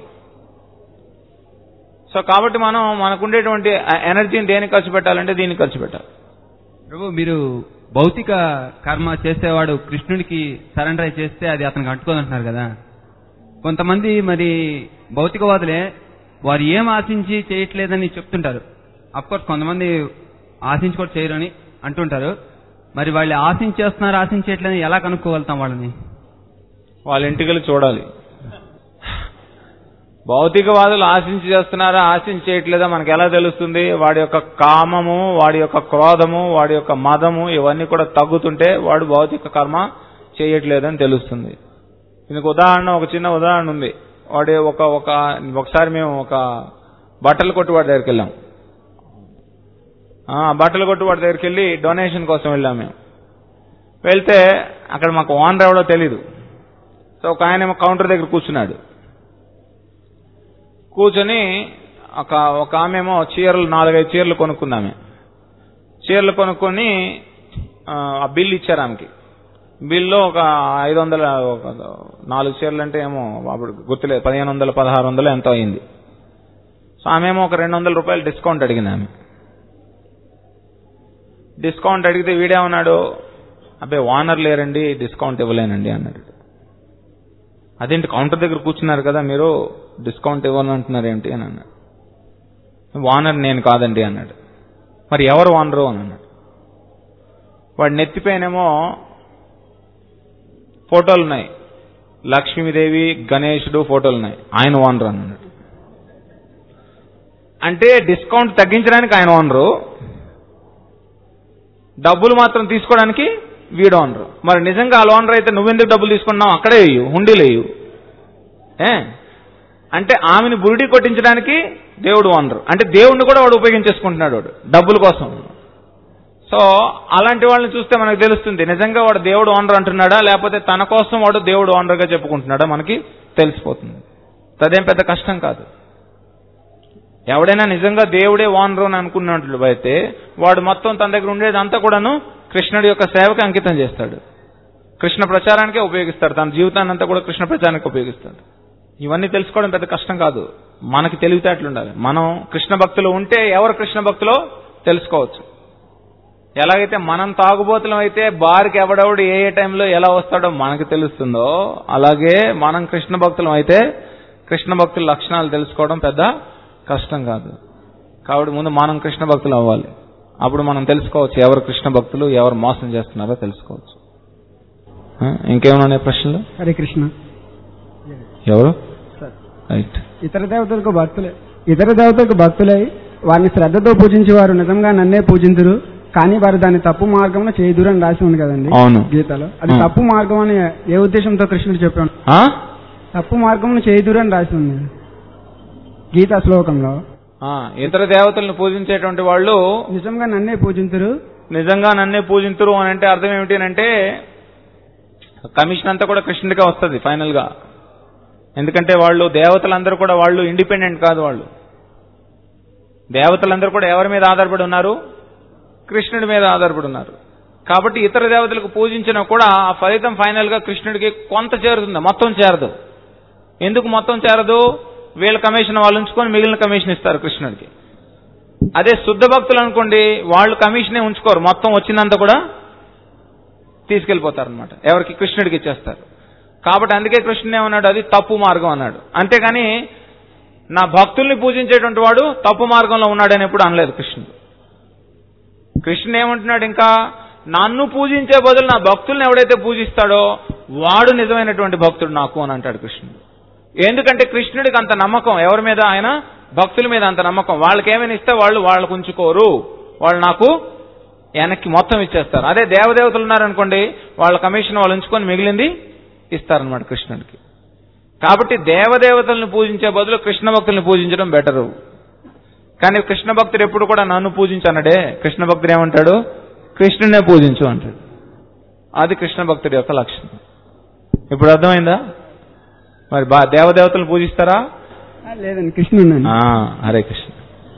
సో కాబట్టి మనం మనకు ఉండేటువంటి ఎనర్జీని దేనికి ఖర్చు పెట్టాలంటే దీనికి ఖర్చు పెట్టాలి ప్రభు మీరు భౌతిక కర్మ చేసేవాడు కృష్ణుడికి సరెండర్ అయి చేస్తే అది అతనికి అంటుకోదంటున్నారు కదా కొంతమంది మరి భౌతికవాదులే వారు ఏం ఆశించి చేయట్లేదని చెప్తుంటారు కోర్స్ కొంతమంది ఆశించి కూడా చేయరని అంటుంటారు మరి వాళ్ళు ఆశించేస్తున్నారు ఆశించేయట్లేదని ఎలా కనుక్కోగలుగుతాం వాళ్ళని వాళ్ళ ఇంటికి వెళ్ళి చూడాలి భౌతికవాదులు ఆశించి చేస్తున్నారా ఆశించి చేయట్లేదా మనకు ఎలా తెలుస్తుంది వాడి యొక్క కామము వాడి యొక్క క్రోధము వాడి యొక్క మదము ఇవన్నీ కూడా తగ్గుతుంటే వాడు భౌతిక కర్మ చేయట్లేదని తెలుస్తుంది దీనికి ఉదాహరణ ఒక చిన్న ఉదాహరణ ఉంది వాడి ఒక ఒక ఒకసారి మేము ఒక బట్టలు కొట్టు వాడి దగ్గరికి వెళ్ళాం ఆ, బట్టలు కొట్టు వాడి దగ్గరికి వెళ్ళి డొనేషన్ కోసం వెళ్ళాం మేము వెళ్తే అక్కడ మాకు ఓనర్ ఎవడో తెలీదు సో ఒక ఆయన ఏమో కౌంటర్ దగ్గర కూర్చున్నాడు కూర్చొని ఒక ఒక ఆమె ఏమో చీరలు నాలుగైదు చీరలు కొనుక్కుందామే చీరలు కొనుక్కొని ఆ, ఆ బిల్ ఇచ్చారు ఆమెకి బిల్లో ఒక ఐదు వందల ఒక నాలుగు చీరలు అంటే ఏమో అప్పుడు గుర్తులేదు పదిహేను వందలు పదహారు వందలు ఎంతో అయింది సో ఆమె ఏమో ఒక రెండు వందల రూపాయలు డిస్కౌంట్ అడిగింది ఆమె డిస్కౌంట్ అడిగితే వీడేమన్నాడు అబ్బాయి ఓనర్ లేరండి డిస్కౌంట్ ఇవ్వలేనండి అన్నాడు అదేంటి కౌంటర్ దగ్గర కూర్చున్నారు కదా మీరు డిస్కౌంట్ ఇవ్వాలంటున్నారు ఏంటి అని అన్నాడు ఓనర్ నేను కాదండి అన్నాడు మరి ఎవరు ఓనరు అని అన్నాడు వాడు నెత్తిపైనేమో ఫోటోలు ఉన్నాయి లక్ష్మీదేవి గణేశుడు ఫోటోలు ఉన్నాయి ఆయన ఓనర్ అన్నాడు అంటే డిస్కౌంట్ తగ్గించడానికి ఆయన ఓనరు డబ్బులు మాత్రం తీసుకోవడానికి వీడు ఓనరు మరి నిజంగా ఆ ఓనర్ అయితే నువ్వెందుకు డబ్బులు తీసుకున్నావు అక్కడే వేయు హుండీలు వేయు ఏ అంటే ఆమెను బురిడి కొట్టించడానికి దేవుడు ఓనరు అంటే దేవుడిని కూడా వాడు ఉపయోగించేసుకుంటున్నాడు వాడు డబ్బుల కోసం సో అలాంటి వాళ్ళని చూస్తే మనకు తెలుస్తుంది నిజంగా వాడు దేవుడు ఓనర్ అంటున్నాడా లేకపోతే తన కోసం వాడు దేవుడు ఓనర్గా చెప్పుకుంటున్నాడా మనకి తెలిసిపోతుంది అదేం పెద్ద కష్టం కాదు ఎవడైనా నిజంగా దేవుడే ఓనరు అని అనుకున్నట్లు అయితే వాడు మొత్తం తన దగ్గర ఉండేది అంతా కూడాను కృష్ణుడి యొక్క సేవకి అంకితం చేస్తాడు కృష్ణ ప్రచారానికే ఉపయోగిస్తాడు తన జీవితాన్ని అంతా కూడా కృష్ణ ప్రచారానికి ఉపయోగిస్తాడు ఇవన్నీ తెలుసుకోవడం పెద్ద కష్టం కాదు మనకి తెలివితేటలు ఉండాలి మనం కృష్ణ భక్తులు ఉంటే ఎవరు కృష్ణ భక్తులో తెలుసుకోవచ్చు ఎలాగైతే మనం తాగుబోతులం అయితే బార్కి ఎవడెవడు ఏ ఏ టైంలో ఎలా వస్తాడో మనకు తెలుస్తుందో అలాగే మనం కృష్ణ భక్తులం అయితే కృష్ణ భక్తుల లక్షణాలు తెలుసుకోవడం పెద్ద కష్టం కాదు కాబట్టి ముందు మనం కృష్ణ భక్తులు అవ్వాలి అప్పుడు మనం తెలుసుకోవచ్చు ఎవరు కృష్ణ భక్తులు ఎవరు మోసం చేస్తున్నారో తెలుసుకోవచ్చు ఆ, ఇంకేమైనా ఉన్నాయి ప్రశ్నలు హరే కృష్ణ ఎవరు రైట్ ఇతర దేవతలకు భక్తులే ఇతర దేవతలకు భక్తులై వారిని శ్రద్ధతో పూజించేవారు నిజంగా నన్నే పూజింతురు కానీ వారు దాన్ని తప్పు మార్గంలో చేయదురు అని రాసి ఉంది కదండి అవును. గీతలో అది ఆ. తప్పు మార్గం అని ఏ ఉద్దేశంతో కృష్ణుడు చెప్పాడు ఆ? తప్పు మార్గంలో చేయదురు అని రాసి ఉంది గీతా శ్లోకంలో ఆ, ఇతర దేవతలను పూజించేటువంటి వాళ్ళు నిజంగా నన్నే పూజింతురు నిజంగా నన్నే పూజింతురు అని అంటే అర్థం ఏమిటి అని అంటే కమిషన్ అంతా కూడా కృష్ణుడికే వస్తుంది ఫైనల్ గా ఎందుకంటే వాళ్ళు దేవతలందరూ కూడా వాళ్ళు ఇండిపెండెంట్ కాదు వాళ్ళు దేవతలందరూ కూడా ఎవరి మీద ఆధారపడి ఉన్నారు కృష్ణుడి మీద ఆధారపడి ఉన్నారు కాబట్టి ఇతర దేవతలకు పూజించినా కూడా ఆ ఫలితం ఫైనల్ గా కృష్ణుడికి కొంత చేరుతుంది మొత్తం చేరదు ఎందుకు మొత్తం చేరదు వీళ్ళ కమిషన్ వాళ్ళు ఉంచుకొని మిగిలిన కమిషన్ ఇస్తారు కృష్ణుడికి అదే శుద్ధ భక్తులు అనుకోండి వాళ్ళు కమిషనే ఉంచుకోరు మొత్తం వచ్చిందంతా కూడా తీసుకెళ్లిపోతారు అనమాట ఎవరికి కృష్ణుడికి ఇచ్చేస్తారు కాబట్టి అందుకే కృష్ణుడు ఏమన్నాడు అది తప్పు మార్గం అన్నాడు అంతేగాని నా భక్తుల్ని పూజించేటువంటి వాడు తప్పు మార్గంలో ఉన్నాడని ఎప్పుడు అనలేదు కృష్ణుడు కృష్ణుడు ఏమంటున్నాడు ఇంకా నన్ను పూజించే బదులు నా భక్తుల్ని ఎవడైతే పూజిస్తాడో వాడు నిజమైనటువంటి భక్తుడు నాకు అని అంటాడు కృష్ణుడు ఎందుకంటే కృష్ణుడికి అంత నమ్మకం ఎవరి మీద ఆయన భక్తుల మీద అంత నమ్మకం వాళ్ళకి ఏమైనా ఇస్తే వాళ్ళు వాళ్ళకు ఉంచుకోరు వాళ్ళు నాకు వెనక్కి మొత్తం ఇచ్చేస్తారు అదే దేవదేవతలు ఉన్నారనుకోండి వాళ్ళ కమిషన్ వాళ్ళు ఉంచుకొని మిగిలింది ఇస్తారనమాట కృష్ణుడికి కాబట్టి దేవదేవతలను పూజించే బదులు కృష్ణ భక్తుల్ని పూజించడం బెటరు కానీ కృష్ణ భక్తుడు ఎప్పుడు కూడా నన్ను పూజించనడే కృష్ణ భక్తుడు ఏమంటాడు కృష్ణుడినే పూజించు అంటాడు అది కృష్ణ భక్తుడి యొక్క లక్షణం ఇప్పుడు అర్థమైందా మరి బా దేవదేవతలను పూజిస్తారా ఆ, లేదండి కృష్ణుడు ఆ, హరే కృష్ణ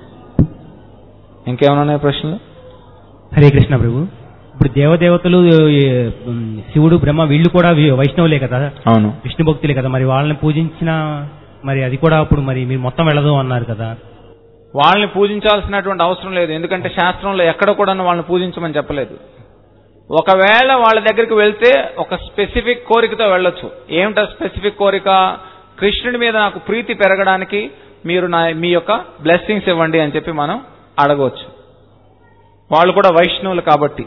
ఇంకేమైనా ఉన్నాయి ప్రశ్నలు హరే కృష్ణ ప్రభు ఇప్పుడు దేవదేవతలు ఏ, ఉమ్, శివుడు బ్రహ్మ వీళ్ళు కూడా వి- వైష్ణవులే కదా అవును విష్ణు భక్తులే కదా మరి వాళ్ళని పూజించిన మరి అది కూడా అప్పుడు మరి మీరు మొత్తం వెళ్ళదు అన్నారు కదా వాళ్ళని పూజించాల్సినటువంటి అవసరం లేదు ఎందుకంటే శాస్త్రంలో ఎక్కడ కూడా వాళ్ళని పూజించమని చెప్పలేదు ఒకవేళ వాళ్ళ దగ్గరికి వెళ్తే ఒక స్పెసిఫిక్ కోరికతో వెళ్ళొచ్చు ఏమిటా స్పెసిఫిక్ కోరిక కృష్ణుడి మీద నాకు ప్రీతి పెరగడానికి మీరు నా మీ యొక్క బ్లెస్సింగ్స్ ఇవ్వండి అని చెప్పి మనం అడగవచ్చు వాళ్ళు కూడా వైష్ణవులు కాబట్టి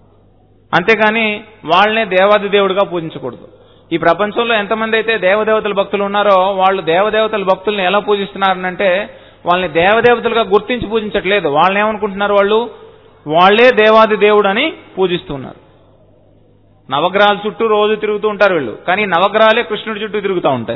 అంతేకాని వాళ్ళనే దేవాది దేవుడిగా పూజించకూడదు ఈ ప్రపంచంలో ఎంతమంది అయితే దేవదేవతల భక్తులు ఉన్నారో వాళ్ళు దేవదేవతల భక్తుల్ని ఎలా పూజిస్తున్నారనంటే వాళ్ళని దేవదేవతలుగా గుర్తించి పూజించట్లేదు వాళ్ళని ఏమనుకుంటున్నారు వాళ్ళు వాళ్ళే దేవాది దేవుడు అని పూజిస్తున్నారు నవగ్రహాల చుట్టూ రోజు తిరుగుతూ ఉంటారు వీళ్ళు కానీ ఈ నవగ్రహాలే కృష్ణుడి చుట్టూ తిరుగుతూ ఉంటాయి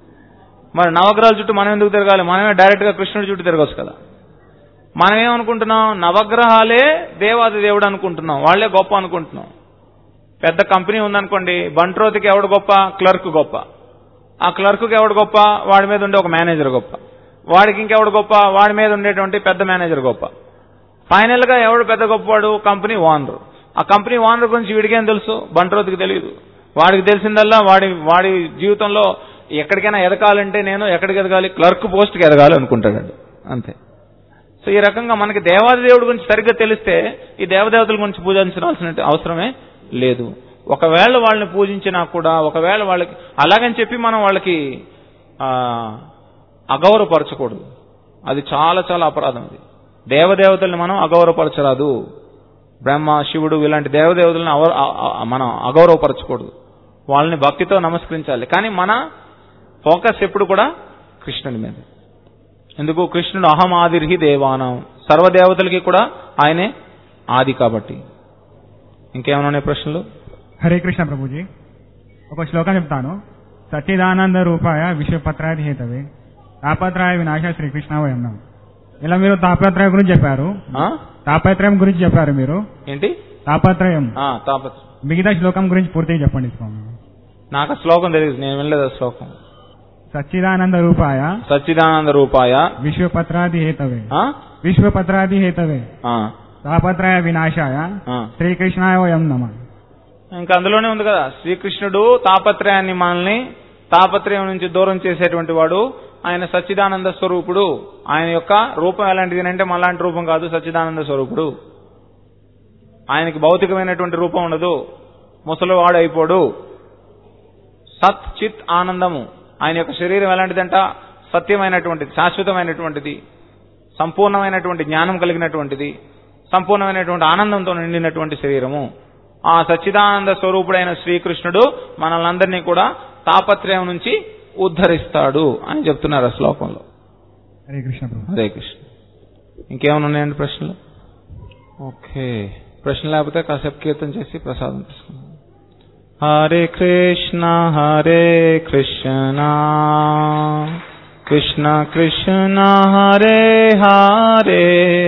మరి నవగ్రహాల చుట్టూ మనం ఎందుకు తిరగాలి మనమే డైరెక్ట్ గా కృష్ణుడి చుట్టూ తిరగచ్చు కదా మనం ఏమనుకుంటున్నాం నవగ్రహాలే దేవాది దేవుడు అనుకుంటున్నాం వాళ్ళే గొప్ప అనుకుంటున్నాం పెద్ద కంపెనీ ఉందనుకోండి బంట్రోతికి ఎవడు గొప్ప క్లర్క్ గొప్ప ఆ క్లర్క్కి ఎవడు గొప్ప వాడి మీద ఉండే ఒక మేనేజర్ గొప్ప వాడికి ఇంకెవడు గొప్ప వాడి మీద ఉండేటువంటి పెద్ద మేనేజర్ గొప్ప ఫైనల్ గా ఎవడు పెద్ద గొప్పవాడు కంపెనీ ఓనర్ ఆ కంపెనీ ఓనర్ గురించి వీడికేం తెలుసు బంట్రోతికి తెలియదు వాడికి తెలిసిందల్లా వాడి వాడి జీవితంలో ఎక్కడికైనా ఎదగాలంటే నేను ఎక్కడికి ఎదగాలి క్లర్క్ పోస్ట్కి ఎదగాలి అనుకుంటాడు అంతే సో ఈ రకంగా మనకి దేవాది దేవుడి గురించి సరిగ్గా తెలిస్తే ఈ దేవదేవతల గురించి పూజించాల్సిన అవసరమే లేదు ఒకవేళ వాళ్ళని పూజించినా కూడా ఒకవేళ వాళ్ళకి అలాగని చెప్పి మనం వాళ్ళకి ఆ, అగౌరవపరచకూడదు అది చాలా చాలా అపరాధం అది దేవదేవతల్ని మనం అగౌరవపరచరాదు బ్రహ్మ శివుడు ఇలాంటి దేవదేవతలను అవర- ఆ- ఆ- మనం అగౌరవపరచకూడదు వాళ్ళని భక్తితో నమస్కరించాలి కానీ మన ఫోకస్ ఎప్పుడు కూడా కృష్ణుడి మీద ఎందుకు కృష్ణుడు అహం ఆదిర్హి దేవానం సర్వదేవతలకి కూడా ఆయనే ఆది కాబట్టి ఇంకేమైనా ఉన్నాయి ప్రశ్నలు హరే కృష్ణ ప్రభుజీ ఒక శ్లోకం చెప్తాను సచ్చిదానంద రూపాయ విశ్వపత్రాది హేతవే తాపత్రయ వినాశ శ్రీకృష్ణ వయం ఇలా మీరు తాపత్రయం గురించి చెప్పారు ఆ? తాపత్రయం గురించి చెప్పారు మీరు ఏంటి తాపత్రయం ఆ, తాపత్ర మిగతా శ్లోకం గురించి పూర్తిగా చెప్పండి స్వామి నాకు ఆ శ్లోకం తెలియదు నేను వినలేదు ఆ శ్లోకం సచ్చిదానంద రూపాయ సచ్చిదానంద రూపాయ విశ్వపత్రాది హేతవే ఆ? విశ్వపత్రాది హేతవే ఆ, తాపత్రయ వినాశాయ ఆ. శ్రీకృష్ణాయ వయం నమ ఇంకా అందులోనే ఉంది కదా శ్రీకృష్ణుడు తాపత్రయాన్ని మనల్ని తాపత్రయం నుంచి దూరం చేసేటువంటి వాడు ఆయన సచ్చిదానంద స్వరూపుడు ఆయన యొక్క రూపం ఎలాంటిది అంటే మళ్ళాంటి రూపం కాదు సచ్చిదానంద స్వరూపుడు ఆయనకి భౌతికమైనటువంటి రూపం ఉండదు ముసలివాడు అయిపోడు సత్ చిత్ ఆనందము ఆయన యొక్క శరీరం ఎలాంటిదంట సత్యమైనటువంటిది శాశ్వతమైనటువంటిది సంపూర్ణమైనటువంటి జ్ఞానం కలిగినటువంటిది సంపూర్ణమైనటువంటి ఆనందంతో నిండినటువంటి శరీరము ఆ సచ్చిదానంద స్వరూపుడైన శ్రీకృష్ణుడు మనల్ని కూడా తాపత్రయం నుంచి ఉద్ధరిస్తాడు అని చెప్తున్నారు ఆ శ్లోకంలో హరే కృష్ణ ప్రభు హరే కృష్ణ ఇంకేమైనా ఉన్నాయండి ప్రశ్నలు ఓకే ప్రశ్న లేకపోతే కాసేపు కీర్తన చేసి ప్రసాదం తీసుకుందాం హరే కృష్ణ హరే కృష్ణ కృష్ణ కృష్ణ హరే హరే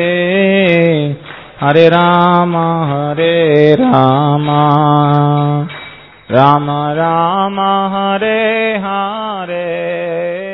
హరే రామ హరే రామ రామ రామ హరే హరే